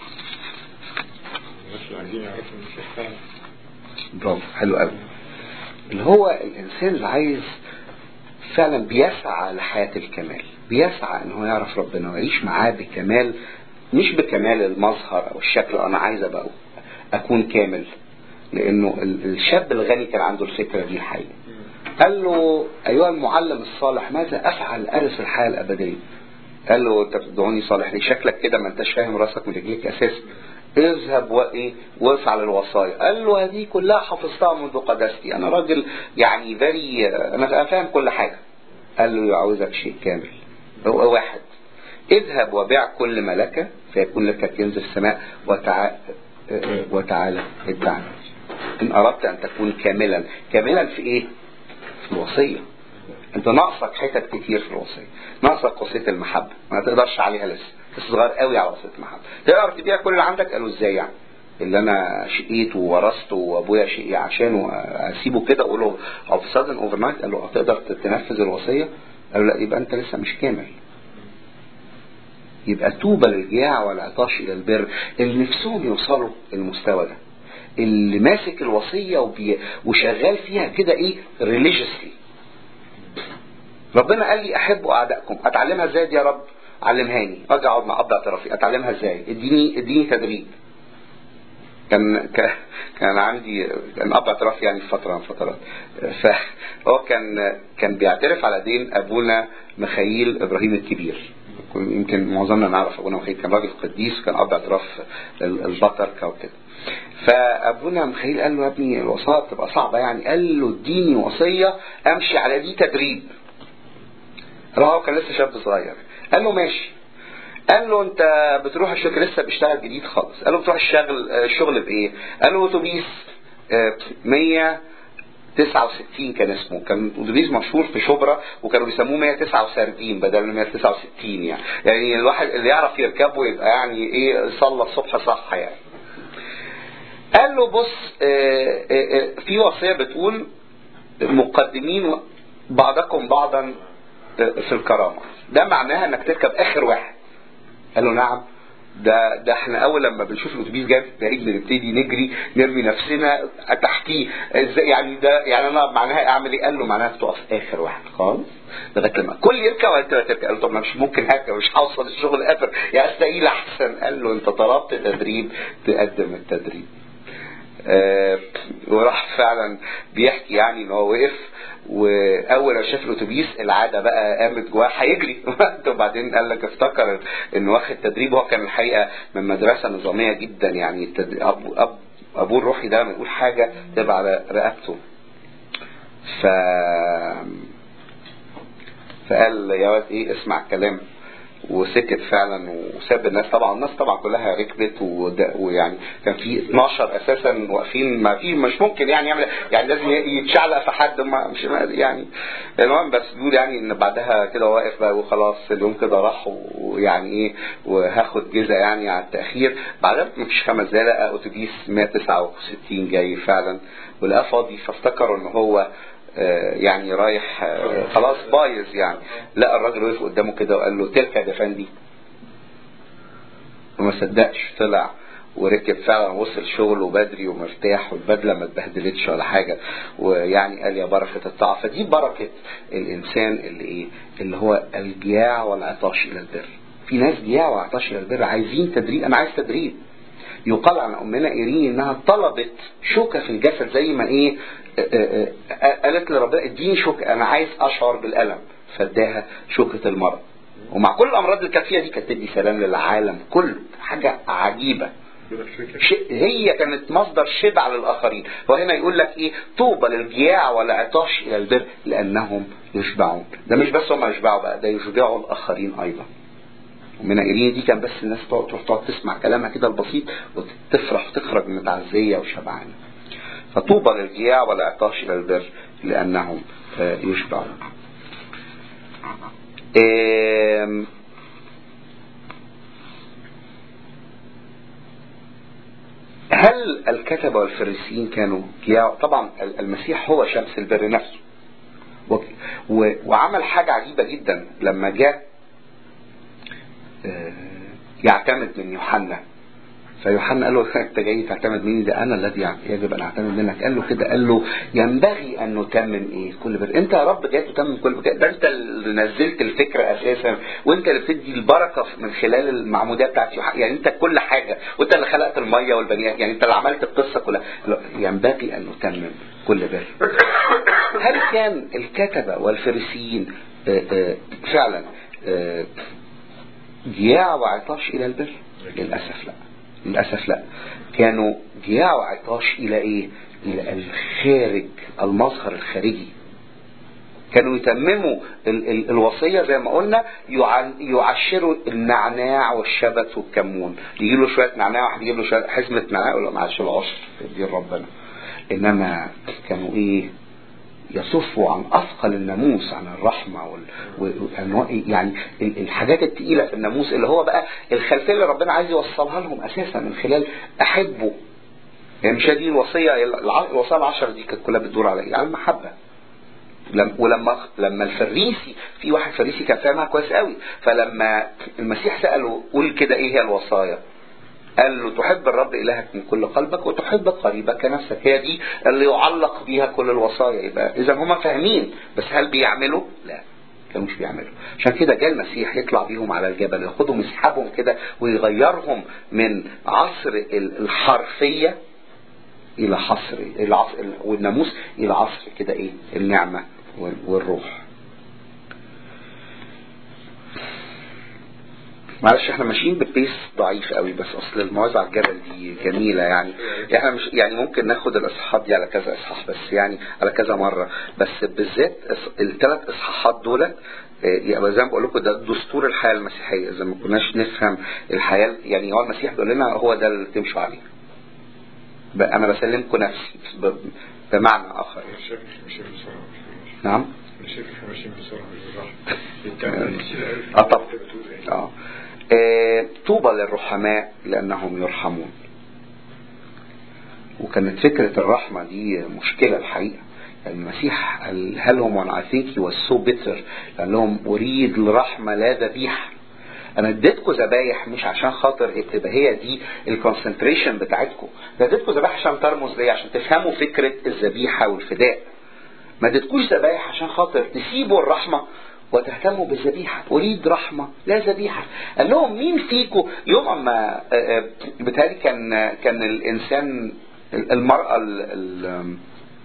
الناس اللي عايزين يعرفوا المسيح فعلا برافو حلو قوي اللي هو الانسان اللي عايز فعلا بيسعى لحياة الكمال بيسعى ان هو يعرف ربنا ويعيش معاه بكمال مش بكمال المظهر او الشكل انا عايز ابقى اكون كامل لانه ال- الشاب الغني كان عنده الفكرة دي الحقيقة قال له ايها المعلم الصالح ماذا افعل ارث الحياة الابدية قال له انت بتدعوني صالح ليه شكلك كده ما انتش فاهم راسك من رجليك اساسا اذهب وايه وافعل الوصايا قال له هذه كلها حفظتها منذ قداستي انا راجل يعني فيري انا فاهم كل حاجه قال له يعوزك شيء كامل هو واحد اذهب وبيع كل ما لك فيكون لك كنز السماء وتع... وتعالى ادعني ان اردت ان تكون كاملا كاملا في ايه في الوصيه انت ناقصك حتت كتير في الوصيه ناقصك وصيه المحبه ما تقدرش عليها لسه بس صغير قوي على وصيه المحبه تقدر تبيع كل اللي عندك قالوا ازاي يعني اللي انا شقيته وورثته وابويا شقي عشانه اسيبه كده اقول له او في سادن اوفر نايت قال له هتقدر تنفذ الوصيه قالوا لا يبقى انت لسه مش كامل يبقى توبة للجياع والعطاش إلى البر اللي نفسهم يوصلوا المستوى ده اللي ماسك الوصية وبي... وشغال فيها كده ايه religiously ربنا قال لي احبوا اعدائكم اتعلمها ازاي دي يا رب علمهاني اجي اقعد مع اب اعترافي اتعلمها ازاي اديني اديني تدريب كان كان- كان عندي كان اب اعتراف يعني في فتره من فترات فهو كان كان بيعترف على دين ابونا مخيل ابراهيم الكبير كن- يمكن معظمنا نعرف ابونا مخيل كان راجل قديس كان اب اعتراف ال- البطركه وكده فابونا مخيل قال له يا ابني الوصايا بتبقى صعبه يعني قال له اديني وصيه امشي على دي تدريب راح هو كان لسه شاب صغير قال له ماشي قال له انت بتروح الشركه لسه بيشتغل جديد خالص قال له بتروح الشغل الشغل بايه قال له اتوبيس آه، 169 كان اسمه كان اتوبيس مشهور في شبرا وكانوا بيسموه 169 بدل من 169 يعني يعني الواحد اللي يعرف يركبه يبقى يعني ايه صلى الصبح صح يعني قال له بص آه، آه، آه، في وصيه بتقول مقدمين بعضكم بعضا في الكرامة ده معناها انك تركب اخر واحد قال له نعم ده ده احنا اول لما بنشوف الاتوبيس جاي بعيد بنبتدي نجري نرمي نفسنا تحتيه ازاي يعني ده يعني انا معناها اعمل ايه؟ قال له معناها تقف اخر واحد خالص لغايه لما كل يركب وانت تركب قال له طب انا مش ممكن هركب مش هوصل الشغل اخر يا استقيل احسن قال له انت طلبت تدريب تقدم التدريب آه، وراح فعلا بيحكي يعني ان هو وقف واول ما شاف الاتوبيس العاده بقى قامت جواه هيجري وبعدين قال لك افتكر انه واخد تدريب هو كان الحقيقه من مدرسه نظاميه جدا يعني التد- أبو أب ابوه الروحي ده لما يقول حاجه تبقى على رقبته ف فقال يا واد ايه اسمع الكلام وسكت فعلا وساب الناس طبعا الناس طبعا كلها ركبت وده- ويعني كان في 12 اساسا واقفين ما في مش ممكن يعني يعمل يعني لازم يتشعلق في حد ما مش يعني المهم بس بيقول يعني ان بعدها كده واقف بقى وخلاص اليوم كده راح ويعني ايه وهاخد جزء يعني على التاخير بعدها مفيش خمس دقايق لقى اتوبيس 169 جاي فعلا ولقاه فاضي فافتكروا ان هو آه، يعني رايح آه، خلاص بايظ يعني لقى الراجل وقف قدامه كده وقال له تلك يا افندي وما صدقش طلع وركب فعلا وصل شغله بدري ومرتاح والبدله ما اتبهدلتش ولا حاجه ويعني قال يا بركه الطاعه فدي بركه الانسان اللي ايه اللي هو الجياع والعطاش الى البر في ناس جياع وعطاش الى البر عايزين تدريب انا عايز تدريب يقال عن امنا ايرين انها طلبت شوكه في الجسد زي ما ايه آه، آه، آه، قالت لربنا اديني شوكه انا عايز اشعر بالالم فاداها شوكه المرض ومع كل الامراض اللي كانت فيها دي كانت تدي سلام للعالم كله حاجه عجيبه ش- هي كانت مصدر شبع للاخرين وهنا يقول لك ايه طوبى للجياع والعطاش الى البر لانهم يشبعون ده مش بس هم يشبعوا بقى ده يشبعوا الاخرين ايضا ومن ايرين دي كان بس الناس تقعد تروح تقعد تسمع كلامها كده البسيط وتفرح وتخرج متعزيه وشبعانه فطوبى للجياع والعطاش الى البر لانهم آه، يشبعون آم، هل الكتبة والفريسيين كانوا جياع طبعا المسيح هو شمس البر نفسه و- و- وعمل حاجة عجيبة جدا لما جاء آه، يعتمد من يوحنا فيوحنا قال له انت جاي تعتمد مني ده انا الذي يجب ان اعتمد منك قال له كده قال له ينبغي ان نتمم ايه كل بر انت يا رب جاي تتمم كل بر ده انت اللي نزلت الفكره اساسا وانت اللي بتدي البركه من خلال المعموديه بتاعت يوحنا يعني انت كل حاجه وانت اللي خلقت الميه والبني يعني انت اللي عملت القصه كلها لا، ينبغي ان نتمم كل بر هل كان الكتبه والفريسيين آه، آه، فعلا آه، جياع وعطاش الى البر للاسف لا للاسف لا كانوا جياع وعطاش الى ايه الى الخارج المظهر الخارجي كانوا يتمموا ال ال الوصية زي ما قلنا يع- يعشروا النعناع والشبت والكمون يجيب له شوية نعناع واحد يجيب له شوية حزمة نعناع يقول له معلش العشر دي ربنا انما كانوا ايه يصفوا عن اثقل الناموس عن الرحمه وال... وأنواع يعني ال- الحاجات التقيله في الناموس اللي هو بقى الخلفيه اللي ربنا عايز يوصلها لهم اساسا من خلال احبه يعني مش هي دي الوصيه الع- الوصايا العشر دي كانت كلها بتدور على ايه؟ على المحبه لم- ولما لما الفريسي في واحد فريسي كان فاهمها كويس قوي فلما المسيح ساله قول كده ايه هي الوصايا قال له تحب الرب إلهك من كل قلبك وتحب قريبك كنفسك هي دي اللي يعلق بيها كل الوصايا يبقى إذا هم فاهمين بس هل بيعملوا؟ لا كانوش بيعملوا عشان كده جاء المسيح يطلع بيهم على الجبل ياخدهم يسحبهم كده ويغيرهم من عصر ال- الحرفيه الى حصر العصر والناموس الى عصر كده ايه النعمه وال- والروح معلش احنا ماشيين ببيس ضعيف قوي بس اصل الموعظه على الجبل دي جميله يعني احنا مش يعني ممكن ناخد الاصحاحات دي على كذا اصحاح بس يعني على كذا مره بس بالذات الثلاث اصحاحات دول يبقى زي ما بقول لكم ده دستور الحياه المسيحيه اذا ما كناش نفهم الحياه يعني هو المسيح بيقول لنا هو ده اللي تمشوا عليه بقى انا بسلمكم نفسي ب- بمعنى اخر انا شايف ماشيين بسرعه نعم انا شايف احنا ماشيين بسرعه بالراحه التعبير كتير قوي اه طبعا أنت بتقول إيه؟ اه آه، طوبى للرحماء لانهم يرحمون وكانت فكرة الرحمة دي مشكلة الحقيقة يعني المسيح قالها لهم وانا I think he was so bitter قال لهم اريد الرحمة لا ذبيحة انا اديتكم ذبايح مش عشان خاطر تبقى هي دي الكونسنتريشن بتاعتكم ده اديتكم ذبايح عشان ترمز ليه عشان تفهموا فكرة الذبيحة والفداء ما اديتكوش ذبايح عشان خاطر تسيبوا الرحمة وتهتموا بالذبيحة أريد رحمة لا ذبيحة قال لهم مين فيكم يوم أما آه، آه، بتهيألي كان كان الإنسان المرأة ال- ال-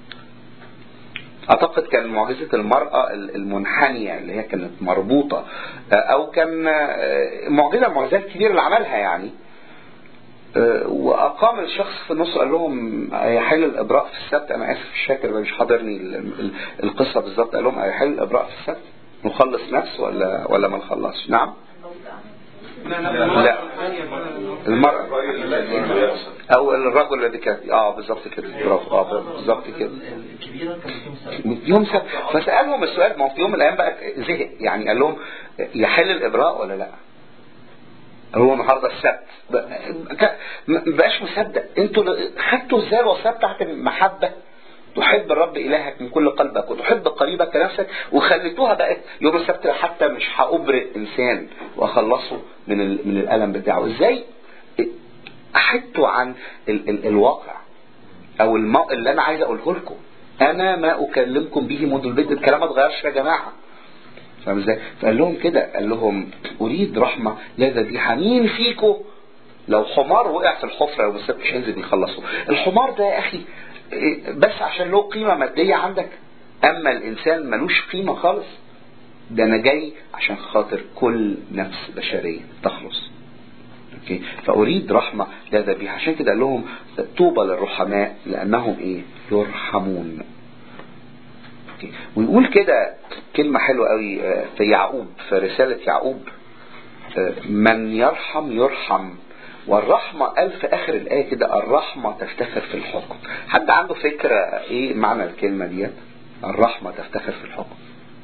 أعتقد كان معجزة المرأة المنحنية اللي هي كانت مربوطة آه، أو كان آه، معجزة معجزات كبيرة اللي عملها يعني آه، وأقام الشخص في النص قال لهم يحل الإبراء في السبت أنا آسف مش فاكر مش حاضرني ال- ال- القصة بالظبط قال لهم يحل الإبراء في السبت نخلص نفس ولا ولا ما نخلصش نعم لا لا. المرأة أو الرجل الذي كان اه بالظبط كده برافو اه بالظبط كده الكبيرة كان فيهم سبب يوم سبت فسألهم السؤال ما هو في يوم من الأيام بقى زهق يعني قال لهم يحل الإبراء ولا لا؟ هو النهارده السبت ب- ك- ما بقاش مصدق انتوا ل- خدتوا ازاي الوصيه بتاعت المحبه تحب الرب الهك من كل قلبك وتحب قريبك كنفسك وخليتوها بقت يوم السبت حتى مش هأبرئ انسان واخلصه من ال- من الالم بتاعه ازاي احدتوا عن ال ال الواقع او المو... اللي انا عايز اقوله لكم انا ما اكلمكم به منذ البدء الكلام ما اتغيرش يا جماعه فاهم ازاي؟ فقال لهم كده قال لهم اريد رحمه لا ذبيحه مين فيكم لو حمار وقع في الحفره يوم السبت مش هينزل يخلصه الحمار ده يا اخي إيه، بس عشان له قيمه ماديه عندك اما الانسان ملوش قيمه خالص ده انا جاي عشان خاطر كل نفس بشريه تخلص اوكي فاريد رحمه لا ذبيحه عشان كده قال لهم طوبى للرحماء لانهم ايه يرحمون أوكي. ويقول كده كلمة حلوة قوي آه، في يعقوب في رسالة يعقوب آه، من يرحم يرحم والرحمة قال في آخر الآية كده الرحمة تفتخر في الحكم حد عنده فكرة إيه معنى الكلمة ديت الرحمة تفتخر في الحكم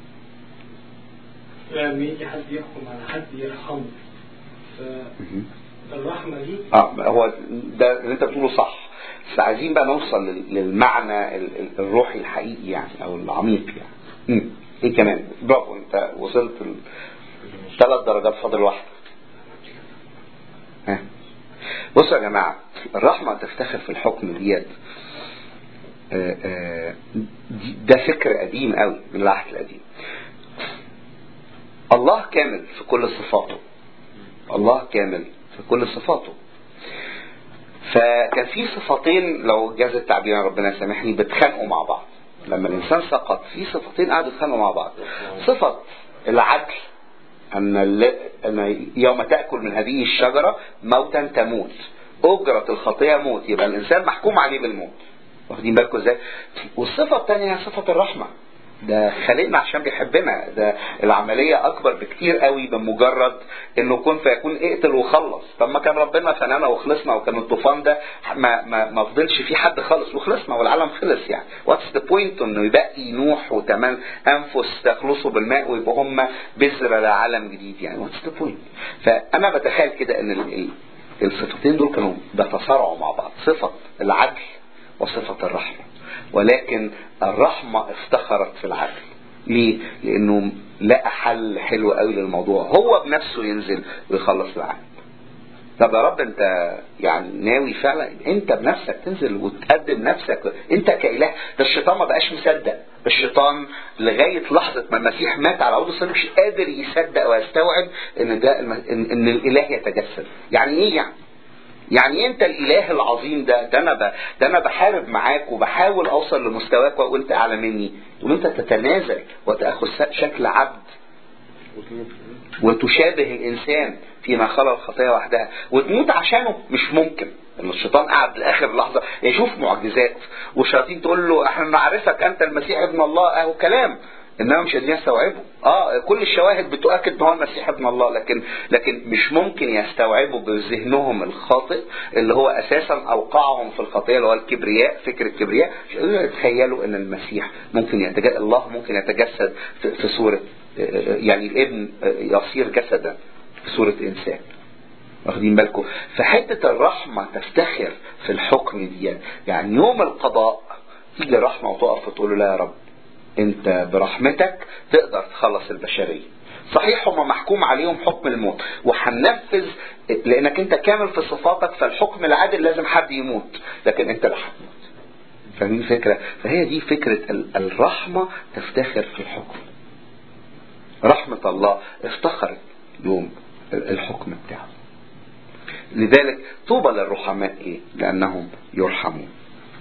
لما يجي حد يحكم على حد يرحمه مهم. فالرحمة دي اه هو ده اللي انت بتقوله صح بس عايزين بقى نوصل لل- للمعنى ال- ال- الروحي الحقيقي يعني او العميق يعني مم. ايه كمان برافو انت وصلت ثلاث درجات فاضل واحده ها بصوا يا جماعه الرحمه تفتخر في الحكم ديت آه، آه، دي- ده فكر قديم قوي من العهد القديم الله كامل في كل صفاته الله كامل في كل صفاته فكان في صفتين لو جاز التعبير ربنا يسامحني بيتخانقوا مع بعض لما الانسان سقط في صفتين قعدوا يتخانقوا مع بعض صفة العدل ان الل- ان يوم تاكل من هذه الشجره موتا تموت اجره الخطيه موت يبقى الانسان محكوم عليه بالموت واخدين بالكم ازاي والصفه الثانيه هي صفه الرحمه ده خلقنا عشان بيحبنا ده العملية أكبر بكتير قوي بمجرد إنه كن فيكون اقتل وخلص طب ما كان ربنا فنانا وخلصنا وكان الطوفان ده ما ما ما فضلش فيه حد خالص وخلصنا والعالم خلص يعني واتس ذا بوينت إنه يبقي نوح وتمن أنفس تخلصوا بالماء ويبقوا هم بذرة لعالم جديد يعني واتس ذا بوينت فأنا بتخيل كده إن ال- ال- الصفتين دول كانوا بيتصارعوا مع بعض صفة العدل وصفة الرحمة ولكن الرحمة افتخرت في العدل ليه؟ لأنه لقى حل حلو قوي للموضوع هو بنفسه ينزل ويخلص العالم طب يا رب انت يعني ناوي فعلا انت بنفسك تنزل وتقدم نفسك انت كاله ده الشيطان ما بقاش مصدق الشيطان لغايه لحظه ما المسيح مات على عود الصليب مش قادر يصدق ويستوعب ان ده الم- ان, إن الاله يتجسد يعني ايه يعني يعني انت الاله العظيم ده ده انا ب... ده انا بحارب معاك وبحاول اوصل لمستواك وانت اعلى مني وانت تتنازل وتاخذ شكل عبد وتشابه الانسان فيما خلق الخطيه وحدها وتموت عشانه مش ممكن ان الشيطان قعد لاخر لحظه يشوف معجزات والشياطين تقول له احنا نعرفك انت المسيح ابن الله اهو كلام انما مش قادرين يستوعبوا اه كل الشواهد بتؤكد ان هو المسيح ابن الله لكن لكن مش ممكن يستوعبوا بذهنهم الخاطئ اللي هو اساسا اوقعهم في الخطيه اللي هو الكبرياء فكر الكبرياء مش قادرين يتخيلوا ان المسيح ممكن يتجسد الله ممكن يتجسد في, في صوره يعني الابن يصير جسدا في صوره انسان واخدين بالكم فحته الرحمه تفتخر في الحكم دي يعني يوم القضاء تيجي الرحمه وتقف وتقول له لا يا رب انت برحمتك تقدر تخلص البشريه صحيح هم محكوم عليهم حكم الموت وهننفذ لانك انت كامل في صفاتك فالحكم العادل لازم حد يموت لكن انت لا هتموت فاهمين الفكره فهي دي فكره ال- الرحمه تفتخر في الحكم رحمه الله افتخرت يوم ال- الحكم بتاعه لذلك طوبى للرحماء ايه لانهم يرحمون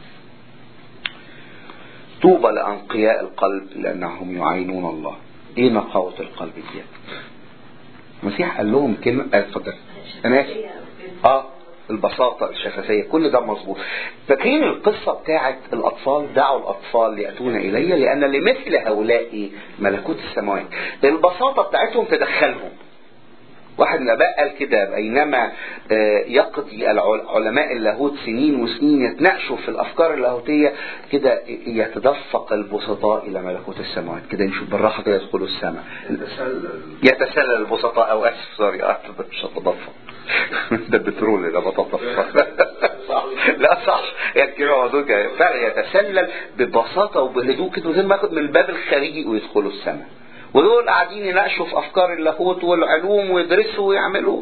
طوبى لأنقياء القلب لأنهم يعينون الله إيه نقاوة القلب دي المسيح قال لهم كلمة آه، اتفضل أنا آسف آه البساطة الشفافية كل ده مظبوط فاكرين القصة بتاعت الأطفال دعوا الأطفال ليأتون إلي لأن لمثل هؤلاء ملكوت السماوات البساطة بتاعتهم تدخلهم واحد من الاباء قال كده بينما آه، يقضي العل- علماء اللاهوت سنين وسنين يتناقشوا في الافكار اللاهوتيه كده يتدفق البسطاء الى ملكوت السماوات كده يمشوا بالراحه كده يدخلوا السماء يتسلل البسطاء او اسف سوري اه مش هتدفق ده البترول ده بتدفق صح لا صح هي الكلمه موضوع كده. فعلا يتسلل ببساطه وبهدوء كده من غير ما ياخد من الباب الخارجي ويدخلوا السماء ودول قاعدين يناقشوا في افكار اللاهوت والعلوم ويدرسوا ويعملوا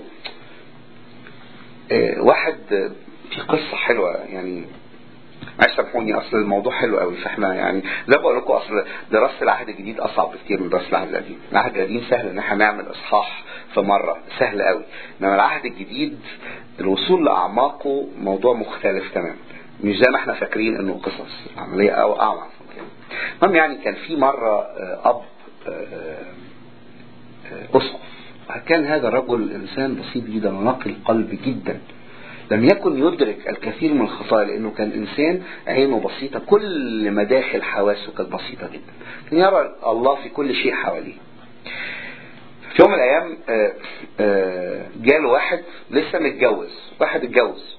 آه، واحد آه، في قصه حلوه يعني معلش سامحوني اصل الموضوع حلو قوي فاحنا يعني زي ما بقول لكم اصل دراسه العهد الجديد اصعب بكتير من دراسه العهد القديم، العهد القديم سهل ان احنا نعمل اصحاح في مره سهل قوي، انما العهد الجديد الوصول لاعماقه موضوع مختلف تماما، مش زي ما احنا فاكرين انه قصص العمليه او اعمق من كده. المهم يعني كان في مره آه، اب آه، آه، اسقف كان هذا الرجل انسان بسيط جدا ونقي القلب جدا لم يكن يدرك الكثير من الخطايا لانه كان انسان عينه بسيطه كل مداخل حواسه كانت بسيطه جدا كان يرى الله في كل شيء حواليه في يوم من الايام آه، آه، جاله واحد لسه متجوز واحد اتجوز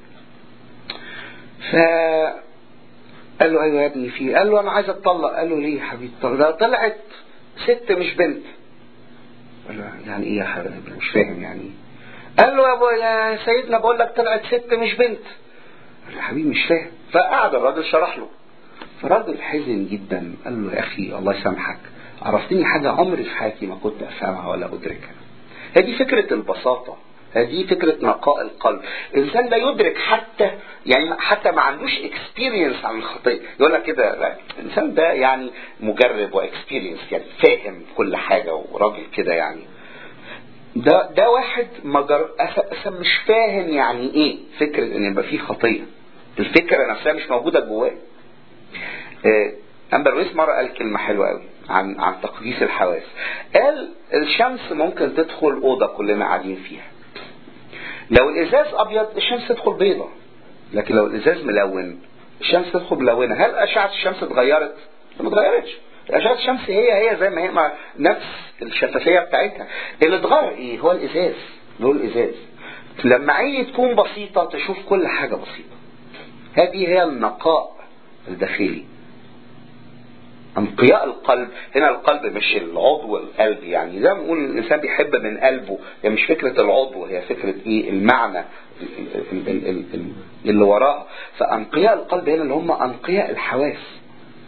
ف قال له ايوه يا ابني في قال له انا عايز اتطلق قال له ليه يا حبيبي طب ده طلعت ست مش بنت قال له يعني ايه يا حبيبي مش فاهم يعني ايه قال له يا ابو يا سيدنا بقول لك طلعت ست مش بنت قال له يا حبيبي مش فاهم فقعد الراجل شرح له فالراجل حزن جدا قال له يا اخي الله يسامحك عرفتني حاجه عمري في حياتي ما كنت افهمها ولا ادركها هذه فكره البساطه هذه فكرة نقاء القلب الإنسان لا يدرك حتى يعني حتى ما عندوش اكسبيرينس عن الخطية يقول لك كده لا الإنسان ده يعني مجرب واكسبيرينس يعني فاهم كل حاجة وراجل كده يعني ده ده واحد مجر... أساسا مش فاهم يعني ايه فكرة ان يبقى فيه خطية الفكرة نفسها مش موجودة جواه آه، أمبر رويس مرة قال كلمة حلوة قوي عن عن تقديس الحواس قال الشمس ممكن تدخل أوضة كلنا قاعدين فيها لو الإزاز أبيض الشمس تدخل بيضة لكن لو الإزاز ملون الشمس تدخل ملونة هل أشعة الشمس اتغيرت؟ ما اتغيرتش أشعة الشمس هي هي زي ما هي مع نفس الشفافية بتاعتها اللي اتغير إيه؟ هو الإزاز هو الإزاز لما عيني تكون بسيطة تشوف كل حاجة بسيطة هذه هي النقاء الداخلي انقياء القلب هنا القلب مش العضو القلب يعني زي ما نقول الانسان بيحب من قلبه هي مش فكره العضو هي فكره ايه المعنى ال- ال- ال- ال- ال- اللي وراها فانقياء القلب هنا اللي هم انقياء الحواس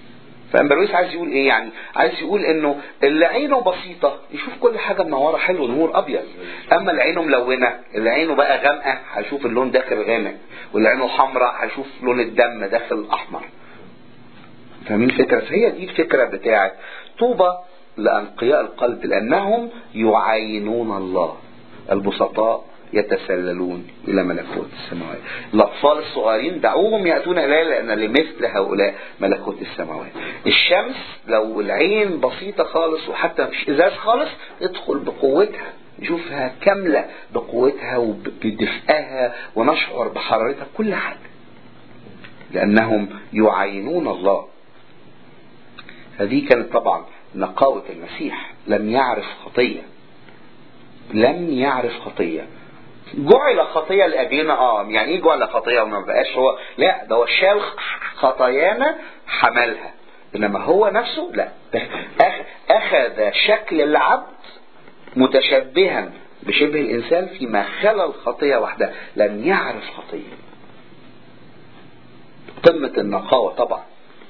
فامبرويس عايز يقول ايه يعني عايز يقول انه اللي عينه بسيطة يشوف كل حاجة منورة حلو نور ابيض اما اللي عينه ملونة اللي عينه بقى غامقة هيشوف اللون داخل غامق واللي عينه حمراء هيشوف لون الدم داخل احمر فاهمين الفكرة فهي دي الفكرة بتاعت طوبى لأنقياء القلب لأنهم يعاينون الله البسطاء يتسللون إلى ملكوت السماوات الأطفال الصغيرين دعوهم يأتون إليه لأن لمثل هؤلاء ملكوت السماوات الشمس لو العين بسيطة خالص وحتى مش إزاز خالص ادخل بقوتها نشوفها كاملة بقوتها وبدفئها ونشعر بحرارتها كل حاجة لأنهم يعاينون الله هذه كانت طبعا نقاوة المسيح لم يعرف خطية لم يعرف خطية جعل خطية لأجلنا اه يعني ايه جعل خطية وما بقاش هو لا ده هو شال خطايانا حملها انما هو نفسه لا أخ- اخذ شكل العبد متشبها بشبه الانسان فيما خلا الخطية وحدها لم يعرف خطية قمة النقاوة طبعا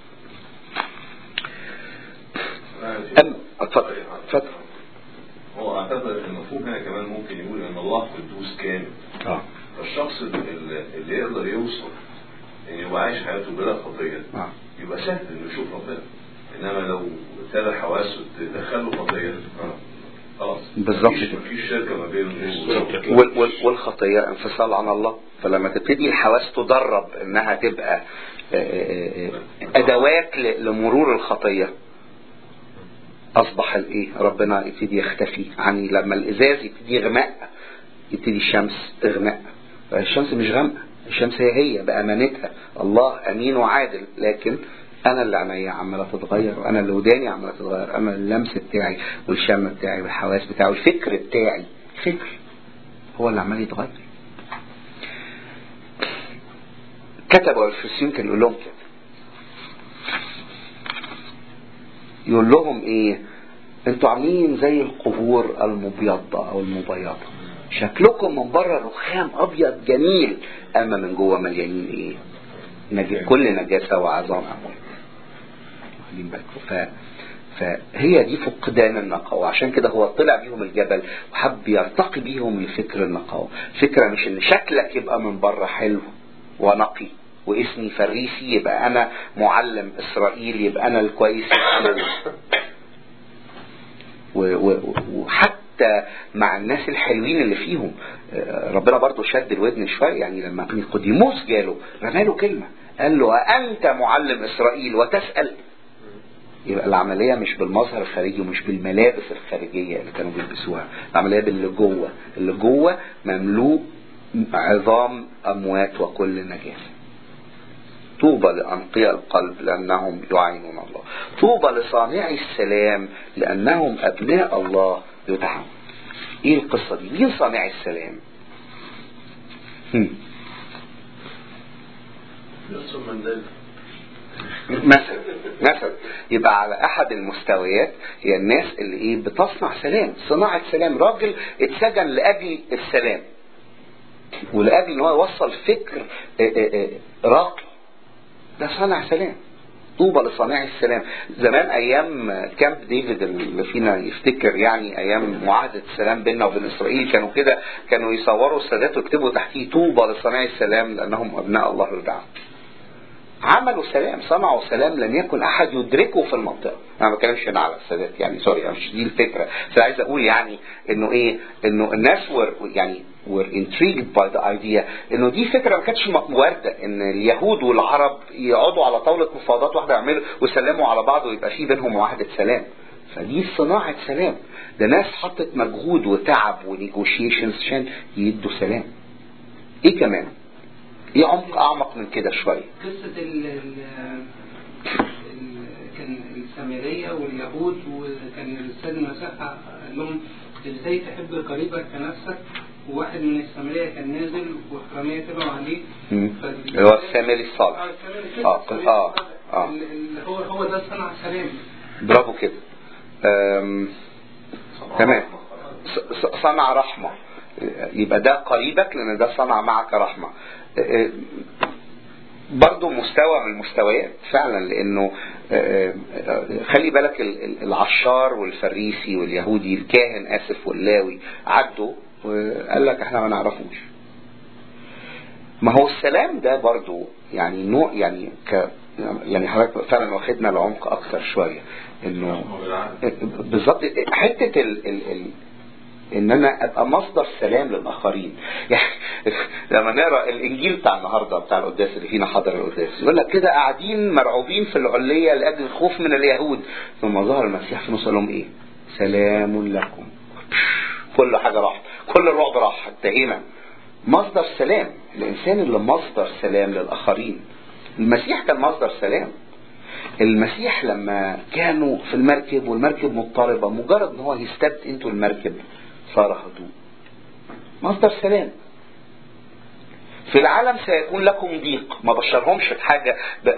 أم اتفضل اتفضل هو اعتقد المفهوم هنا كمان ممكن يقول ان الله قدوس كامل اه فالشخص اللي, اللي يقدر يوصل ان يبقى عايش حياته بلا خطيه اه يبقى سهل انه يشوف ربنا انما لو ابتدى حواسه تدخله خطيه آه، خلاص بالظبط مفيش- كده. مفيش شركه ما بينه وال- وال- والخطية انفصال عن الله فلما تبتدي الحواس تدرب انها تبقى آه، آه، آه، ادوات ل- لمرور الخطية اصبح الايه ربنا يبتدي يختفي عني لما الازاز يبتدي يغمق يبتدي الشمس تغمق الشمس مش غامقة الشمس هي هي بأمانتها الله أمين وعادل لكن أنا اللي عينيا عمالة تتغير وأنا اللي وداني عمالة تتغير أنا اللمس بتاعي والشم بتاعي والحواس بتاعي والفكر بتاعي فكر هو اللي عمال يتغير كتبوا الفرسيون كان يقول لهم كده يقول لهم ايه انتوا عاملين زي القبور المبيضة او المبيضة شكلكم من بره رخام ابيض جميل اما من جوه مليانين ايه نج... كل نجاسة وعظام اموال واخدين بالكم ف... فهي دي فقدان النقاوة عشان كده هو طلع بيهم الجبل وحب يرتقي بيهم لفكر النقاوة فكرة مش ان شكلك يبقى من بره حلو ونقي واسمي فريسي يبقى انا معلم اسرائيل يبقى انا الكويس يبقى أنا ال- و- و- وحتى مع الناس الحلوين اللي فيهم آه، ربنا برضو شد الودن شوية يعني لما نيقوديموس جاله رماله كلمة قال له أنت معلم إسرائيل وتسأل يبقى العملية مش بالمظهر الخارجي ومش بالملابس الخارجية اللي كانوا بيلبسوها العملية باللي جوه اللي جوه مملوء عظام أموات وكل نجاسة طوبى لأنقياء القلب لأنهم يعينون الله طوبى لصانعي السلام لأنهم أبناء الله يدعون إيه القصة دي مين صانع السلام هم. نفسه مندل مثلا مثلا يبقى على احد المستويات هي الناس اللي ايه بتصنع سلام صناعة سلام راجل اتسجن لاجل السلام ولاجل ان هو يوصل فكر آه، آه، آه، راقي ده صانع سلام طوبى لصانع السلام زمان ايام كامب ديفيد اللي فينا يفتكر يعني ايام معاهدة السلام بيننا وبين اسرائيل كانوا كده كانوا يصوروا السادات ويكتبوا تحتيه طوبى لصانع السلام لانهم ابناء الله يدعون عملوا سلام صنعوا سلام لم يكن احد يدركه في المنطقه انا ما بتكلمش هنا على السادات يعني سوري مش دي الفكره بس أنا عايز اقول يعني انه ايه انه الناس ور يعني were intrigued by the idea انه دي فكره ما كانتش وارده ان اليهود والعرب يقعدوا على طاوله مفاوضات واحده يعملوا ويسلموا على بعض ويبقى في بينهم معاهده سلام فدي صناعه سلام ده ناس حطت مجهود وتعب ونيجوشيشنز عشان يدوا سلام ايه كمان ايه عمق اعمق من كده شويه قصة ال ال ال- كان السامرية واليهود وكان السيد المسيح قال لهم ازاي تحب قريبك كنفسك وواحد من السامرية كان نازل وحرامية تبعوا عليه مم. فال- اللي هو السامري الصالح اه السامري كده. اه اه اه ال- ال- هو هو ده صنع سلام برافو كده أم، تمام ص- ص- صنع رحمة يبقى ده قريبك لأن ده صنع معك رحمة أه، برضو مستوى من المستويات فعلا لانه آه، آه، خلي بالك ال- ال- العشار والفريسي واليهودي الكاهن اسف واللاوي عدوا وقال لك احنا ما نعرفوش ما هو السلام ده برضو يعني نوع يعني ك يعني حضرتك فعلا واخدنا العمق اكتر شويه انه بالظبط حته ال ال ال ان انا ابقى مصدر سلام للاخرين يعني لما نقرا الانجيل بتاع النهارده بتاع القداس اللي فينا حضر القداس يقول لك كده قاعدين مرعوبين في العليه لاجل الخوف من اليهود ثم ظهر المسيح في نص لهم ايه؟ سلام لكم كل حاجه راحت كل الرعب راح انتهينا مصدر سلام الانسان اللي مصدر سلام للاخرين المسيح كان مصدر سلام المسيح لما كانوا في المركب والمركب مضطربه مجرد ان هو يستبت انتوا المركب صار هدوء مصدر سلام في العالم سيكون لكم ضيق ما بشرهمش بحاجة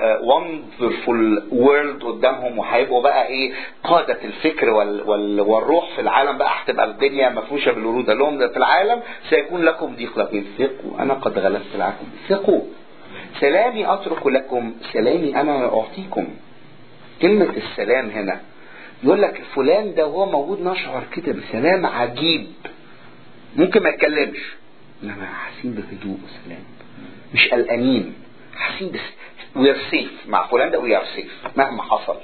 وندرفول وورلد قدامهم وهيبقوا بقى ايه قادة الفكر وال وال والروح في العالم بقى هتبقى الدنيا مفروشة بالورود قال لهم ده في العالم سيكون لكم ضيق لكن ثقوا انا قد غلبت العالم ثقوا سلامي اترك لكم سلامي انا اعطيكم كلمة السلام هنا يقول لك فلان ده وهو موجود نشعر كده بسلام عجيب ممكن ما يتكلمش انما حاسين بهدوء وسلام مش قلقانين حاسين بس وير سيف مع فلان ده وير سيف مهما حصل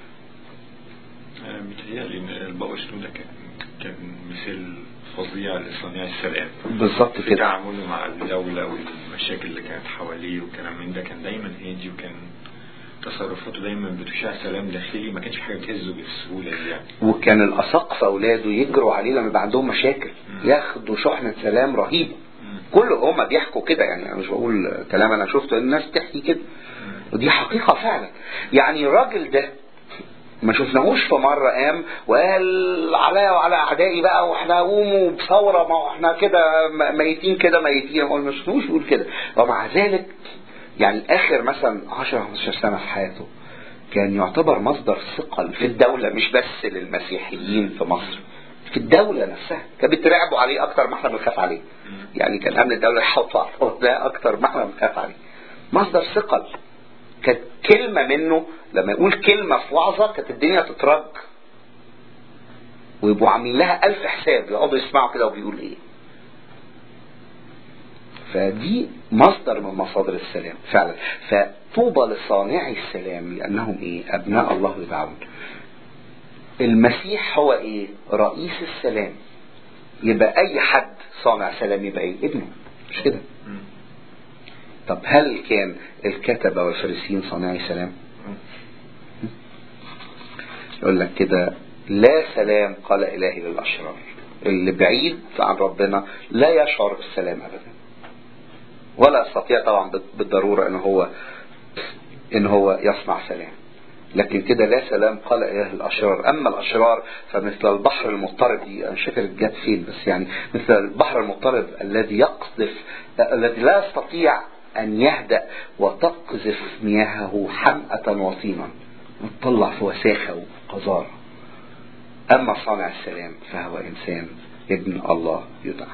آه، متهيألي إن البابا شنودة كان كان مثال فظيع لصنيع السلام بالظبط في كده تعامله مع الدولة والمشاكل اللي كانت حواليه وكلام من ده كان دايما هادي وكان تصرفاته دايما بتشاع سلام داخلي ما كانش حاجة بتهزه بالسهولة دي يعني وكان الاساقفه اولاده يجروا عليه لما يبقى عندهم مشاكل مم. ياخدوا شحنه سلام رهيبه مم. كل هم بيحكوا كده يعني انا مش بقول كلام انا شفته الناس تحكي كده ودي حقيقه فعلا يعني الراجل ده ما شفناهوش في مرة قام وقال عليا وعلى أعدائي بقى وإحنا قوموا بثورة ما هو إحنا كده م- ميتين كده ميتين هو ما شفناهوش يقول كده ومع ذلك يعني آخر مثلا 10 15 سنة في حياته كان يعتبر مصدر ثقل في الدولة مش بس للمسيحيين في مصر في الدولة نفسها كان بيترعبوا عليه أكتر ما إحنا بنخاف عليه يعني كان أمن الدولة يحط على ده أكتر ما إحنا بنخاف عليه مصدر ثقل كانت كلمة منه لما يقول كلمة في وعظة كانت الدنيا تترج ويبقوا عاملين لها ألف حساب يقعدوا يسمعوا كده وبيقول إيه فدي مصدر من مصادر السلام فعلا فطوبى لصانعي السلام لأنهم إيه أبناء الله يدعون المسيح هو إيه رئيس السلام يبقى أي حد صانع سلام يبقى إيه ابنه مش كده مم. طب هل كان الكتبة والفريسيين صانعي سلام يقول لك كده لا سلام قال إلهي للأشرار اللي بعيد عن ربنا لا يشعر بالسلام أبدا ولا يستطيع طبعا بالضرورة ان هو ان هو يصنع سلام لكن كده لا سلام قال إله الأشرار أما الأشرار فمثل البحر المضطرب دي أنا مش فاكر جت فين بس يعني مثل البحر المضطرب الذي يقذف الذي لا يستطيع أن يهدأ وتقذف مياهه حمأة وطينا وتطلع في وساخة وقذارة أما صانع السلام فهو إنسان ابن الله يدعى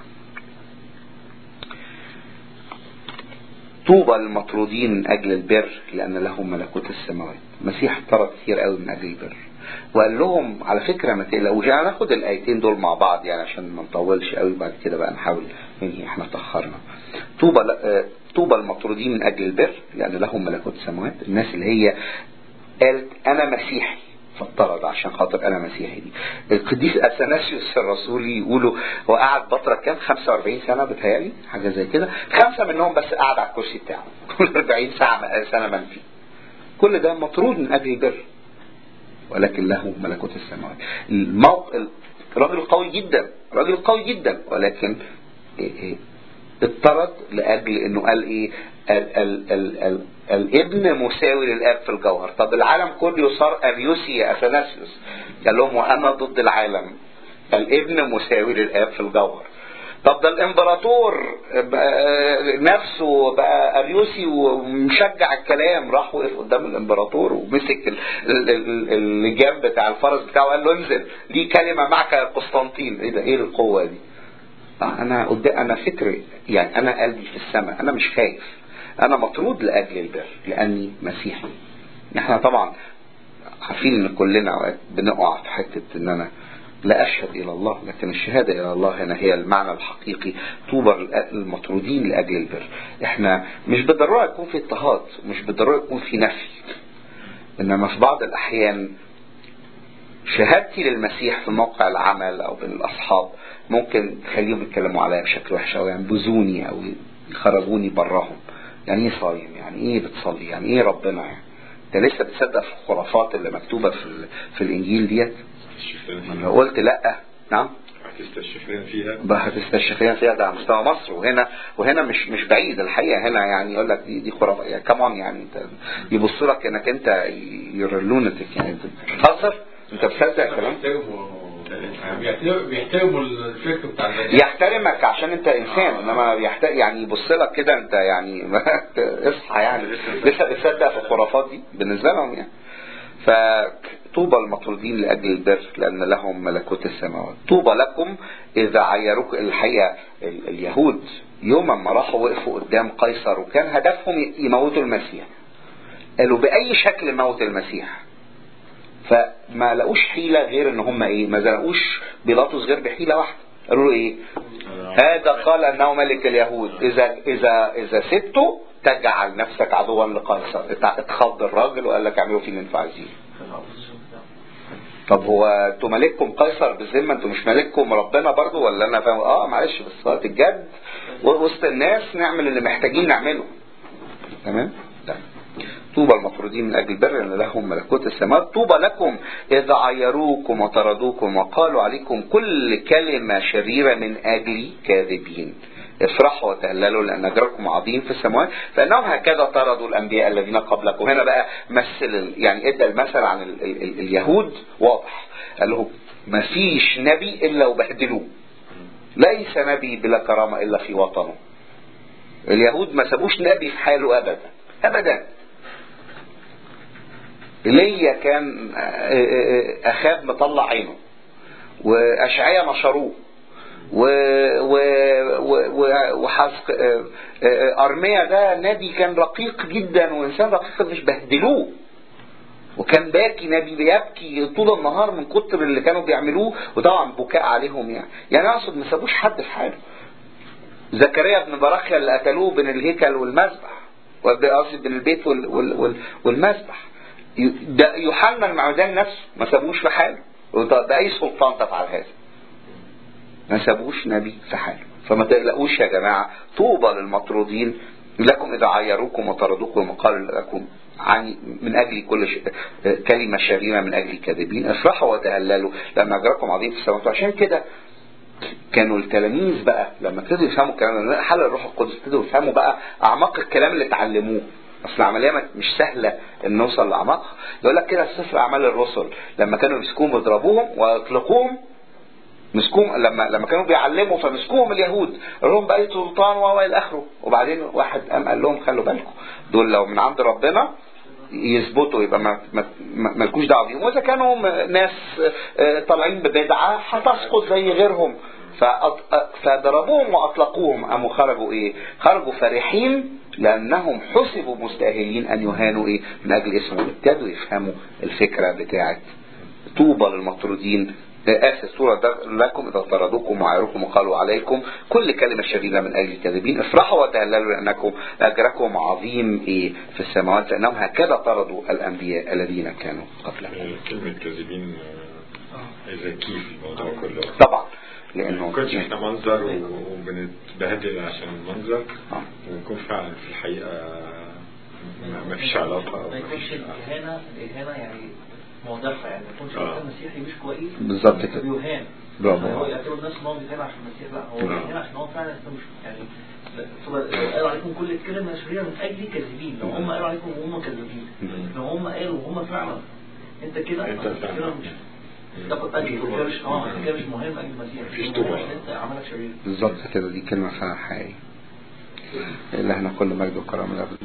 طوبى للمطرودين من أجل البر لأن لهم ملكوت السماوات المسيح طرد كتير قوي من أجل البر وقال لهم على فكرة ما تقلقوش يعني هناخد الآيتين دول مع بعض يعني عشان ما نطولش قوي بعد كده بقى نحاول يعني احنا اتأخرنا طوبى ل- طوبى المطرودين من أجل البر لأن لهم ملكوت السماوات الناس اللي هي قالت أنا مسيحي فاضطرد عشان خاطر انا مسيحي دي القديس اثناسيوس الرسولي يقولوا هو قعد فتره كام 45 سنه بتهيألي حاجه زي كده خمسه منهم بس قعد على الكرسي بتاعه كل 40 ساعه سنه منفي كل ده مطرود من اجل البر ولكن له ملكوت السماوات الموقع راجل قوي جدا راجل قوي جدا ولكن إيه إيه اضطرد لاجل انه قال ايه ال ال ال ال الابن مساوي للاب في الجوهر طب العالم كله صار اريوسي يا اثناسيوس قال لهم وانا ضد العالم الابن مساوي للاب في الجوهر طب ده الامبراطور بقى نفسه بقى اريوسي ومشجع الكلام راح وقف قدام الامبراطور ومسك ال- ال- ال- اللجام بتاع الفرس بتاعه قال له انزل لي كلمه معك يا قسطنطين ايه ده ايه القوه دي آه، انا قدام انا فكري يعني انا قلبي في السماء انا مش خايف انا مطرود لاجل البر لاني مسيحي احنا طبعا عارفين ان كلنا اوقات بنقع في حته ان انا لا اشهد الى الله لكن الشهاده الى الله هنا هي المعنى الحقيقي طوبى المطرودين لاجل البر احنا مش بالضروره يكون في اضطهاد مش بالضروره يكون في نفي انما في بعض الاحيان شهادتي للمسيح في موقع العمل او بين الاصحاب ممكن تخليهم يتكلموا عليا بشكل وحش او ينبذوني او يخرجوني براهم يعني ايه صايم يعني ايه بتصلي يعني ايه ربنا يعني انت لسه بتصدق في الخرافات اللي مكتوبه في ال- في الانجيل ديت انا لو قلت لا نعم هتستشفين فيها بقى هتستشفيها فيها ده على مستوى مصر وهنا وهنا مش مش بعيد الحقيقه هنا يعني يقول لك دي دي خرافه يعني كمان يعني انت يبص لك انك انت يور لونتك يعني انت بتهزر انت بتصدق كلام بيحترموا بيحترموا الفكر بتاع البني يحترمك عشان انت انسان انما يحت... يعني يبص لك كده انت يعني اصحى يعني لسه بتصدق في الخرافات دي بالنسبه لهم يعني فطوبى المطرودين لاجل البر لان لهم ملكوت السماوات طوبى لكم اذا عيروك الحقيقه ال... اليهود يوم ما راحوا وقفوا قدام قيصر وكان هدفهم يموتوا المسيح قالوا باي شكل موت المسيح فما لقوش حيلة غير ان هم ايه ما زنقوش بيلاطس غير بحيلة واحدة قالوا له ايه هذا قال انه ملك اليهود اذا اذا اذا سبته تجعل نفسك عدوا لقيصر اتع- اتخض الراجل وقال لك اعملوا فيه اللي انتوا عايزينه طب هو انتوا ملككم قيصر بالذمه انتوا مش ملككم ربنا برضو ولا انا فاهم اه معلش بس وقت الجد وسط الناس نعمل اللي محتاجين نعمله تمام طيب. طوبى المطرودين من اجل البر ان لهم ملكوت السماوات طوبى لكم اذا عيروكم وطردوكم وقالوا عليكم كل كلمه شريره من اجلي كاذبين افرحوا وتهللوا لان اجركم عظيم في السماوات فانهم هكذا طردوا الانبياء الذين قبلكم هنا بقى مثل ال- يعني ادى المثل عن ال ال ال اليهود واضح قال لهم ما فيش نبي الا وبهدلوه ليس نبي بلا كرامه الا في وطنه اليهود ما سابوش نبي في حاله ابدا ابدا ايليا كان اخاب مطلع عينه واشعياء نشروه و و و و وحزق ارميا ده نبي كان رقيق جدا وانسان رقيق مش بهدلوه وكان باكي نبي بيبكي طول النهار من كتر اللي كانوا بيعملوه وطبعا بكاء عليهم يعني يعني اقصد ما سابوش حد في حاله زكريا بن براخيا اللي قتلوه بين الهيكل والمذبح قصدي بين البيت وال وال وال والمذبح ده يوحنا المعمدان نفسه ما سابوش في حاله بأي سلطان تفعل هذا ما سابوش نبي في حاله فما تقلقوش يا جماعة طوبى للمطرودين لكم إذا عيروكم وطردوكم وقالوا لكم عن من أجل كل ش... كلمة شريرة من أجل كاذبين افرحوا وتهللوا لأن أجركم عظيم في السماوات عشان كده كانوا التلاميذ بقى لما ابتدوا يفهموا الكلام ده حل الروح القدس ابتدوا يفهموا بقى أعماق الكلام اللي اتعلموه اصل العمليه مش سهله ان نوصل لاعماقها يقول لك كده في سفر اعمال الرسل لما كانوا يمسكوهم يضربوهم ويطلقوهم مسكوهم لما لما كانوا بيعلموا فمسكوهم اليهود قال لهم باي سلطان و الى اخره وبعدين واحد قام قال لهم خلوا بالكم دول لو من عند ربنا يثبتوا يبقى ما مالكوش دعوه بيهم واذا كانوا ناس طالعين ببدعه هتسقط زي غيرهم فضربوهم واطلقوهم قاموا خرجوا ايه؟ خرجوا فرحين لانهم حسبوا مستاهلين ان يهانوا ايه؟ من اجل اسمه ابتدوا يفهموا الفكره بتاعت طوبى للمطرودين آسف سورة لكم إذا طردوكم وعيروكم وقالوا عليكم كل كلمة شديدة من أجل الكاذبين افرحوا وتهللوا لأنكم أجركم عظيم إيه في السماوات لأنهم هكذا طردوا الأنبياء الذين كانوا قبلكم كلمة كاذبين زكي في الموضوع كله طبعا لأنه ما كنتش احنا منظر وبنتبهدل عشان المنظر آه. ونكون فعلا في الحقيقة ما فيش علاقة ما يكونش الإهانة الإهانة يعني موضحة يعني ما يكونش آه. الإنسان مسيحي مش كويس بالظبط كده. بيهان برافو. هو يعتبر الناس ان هو بيهان عشان المسيح لا هو نعم. بيهان عشان هو فعلا إنسان مش يعني طبعا قالوا عليكم كل كلمة شريرة من أجل كاذبين لو هم قالوا عليكم وهم كاذبين لو هم قالوا وهم فعلا انت كده أنت فعلا. كده مش تاخد اجر انت كده مش اه انت كده مش مهم اجل المسيح مفيش مهم طبع. عشان انت عملك شرير بالظبط كده دي كلمة فعلا حقيقية إلهنا كل مجد وكرم الأبد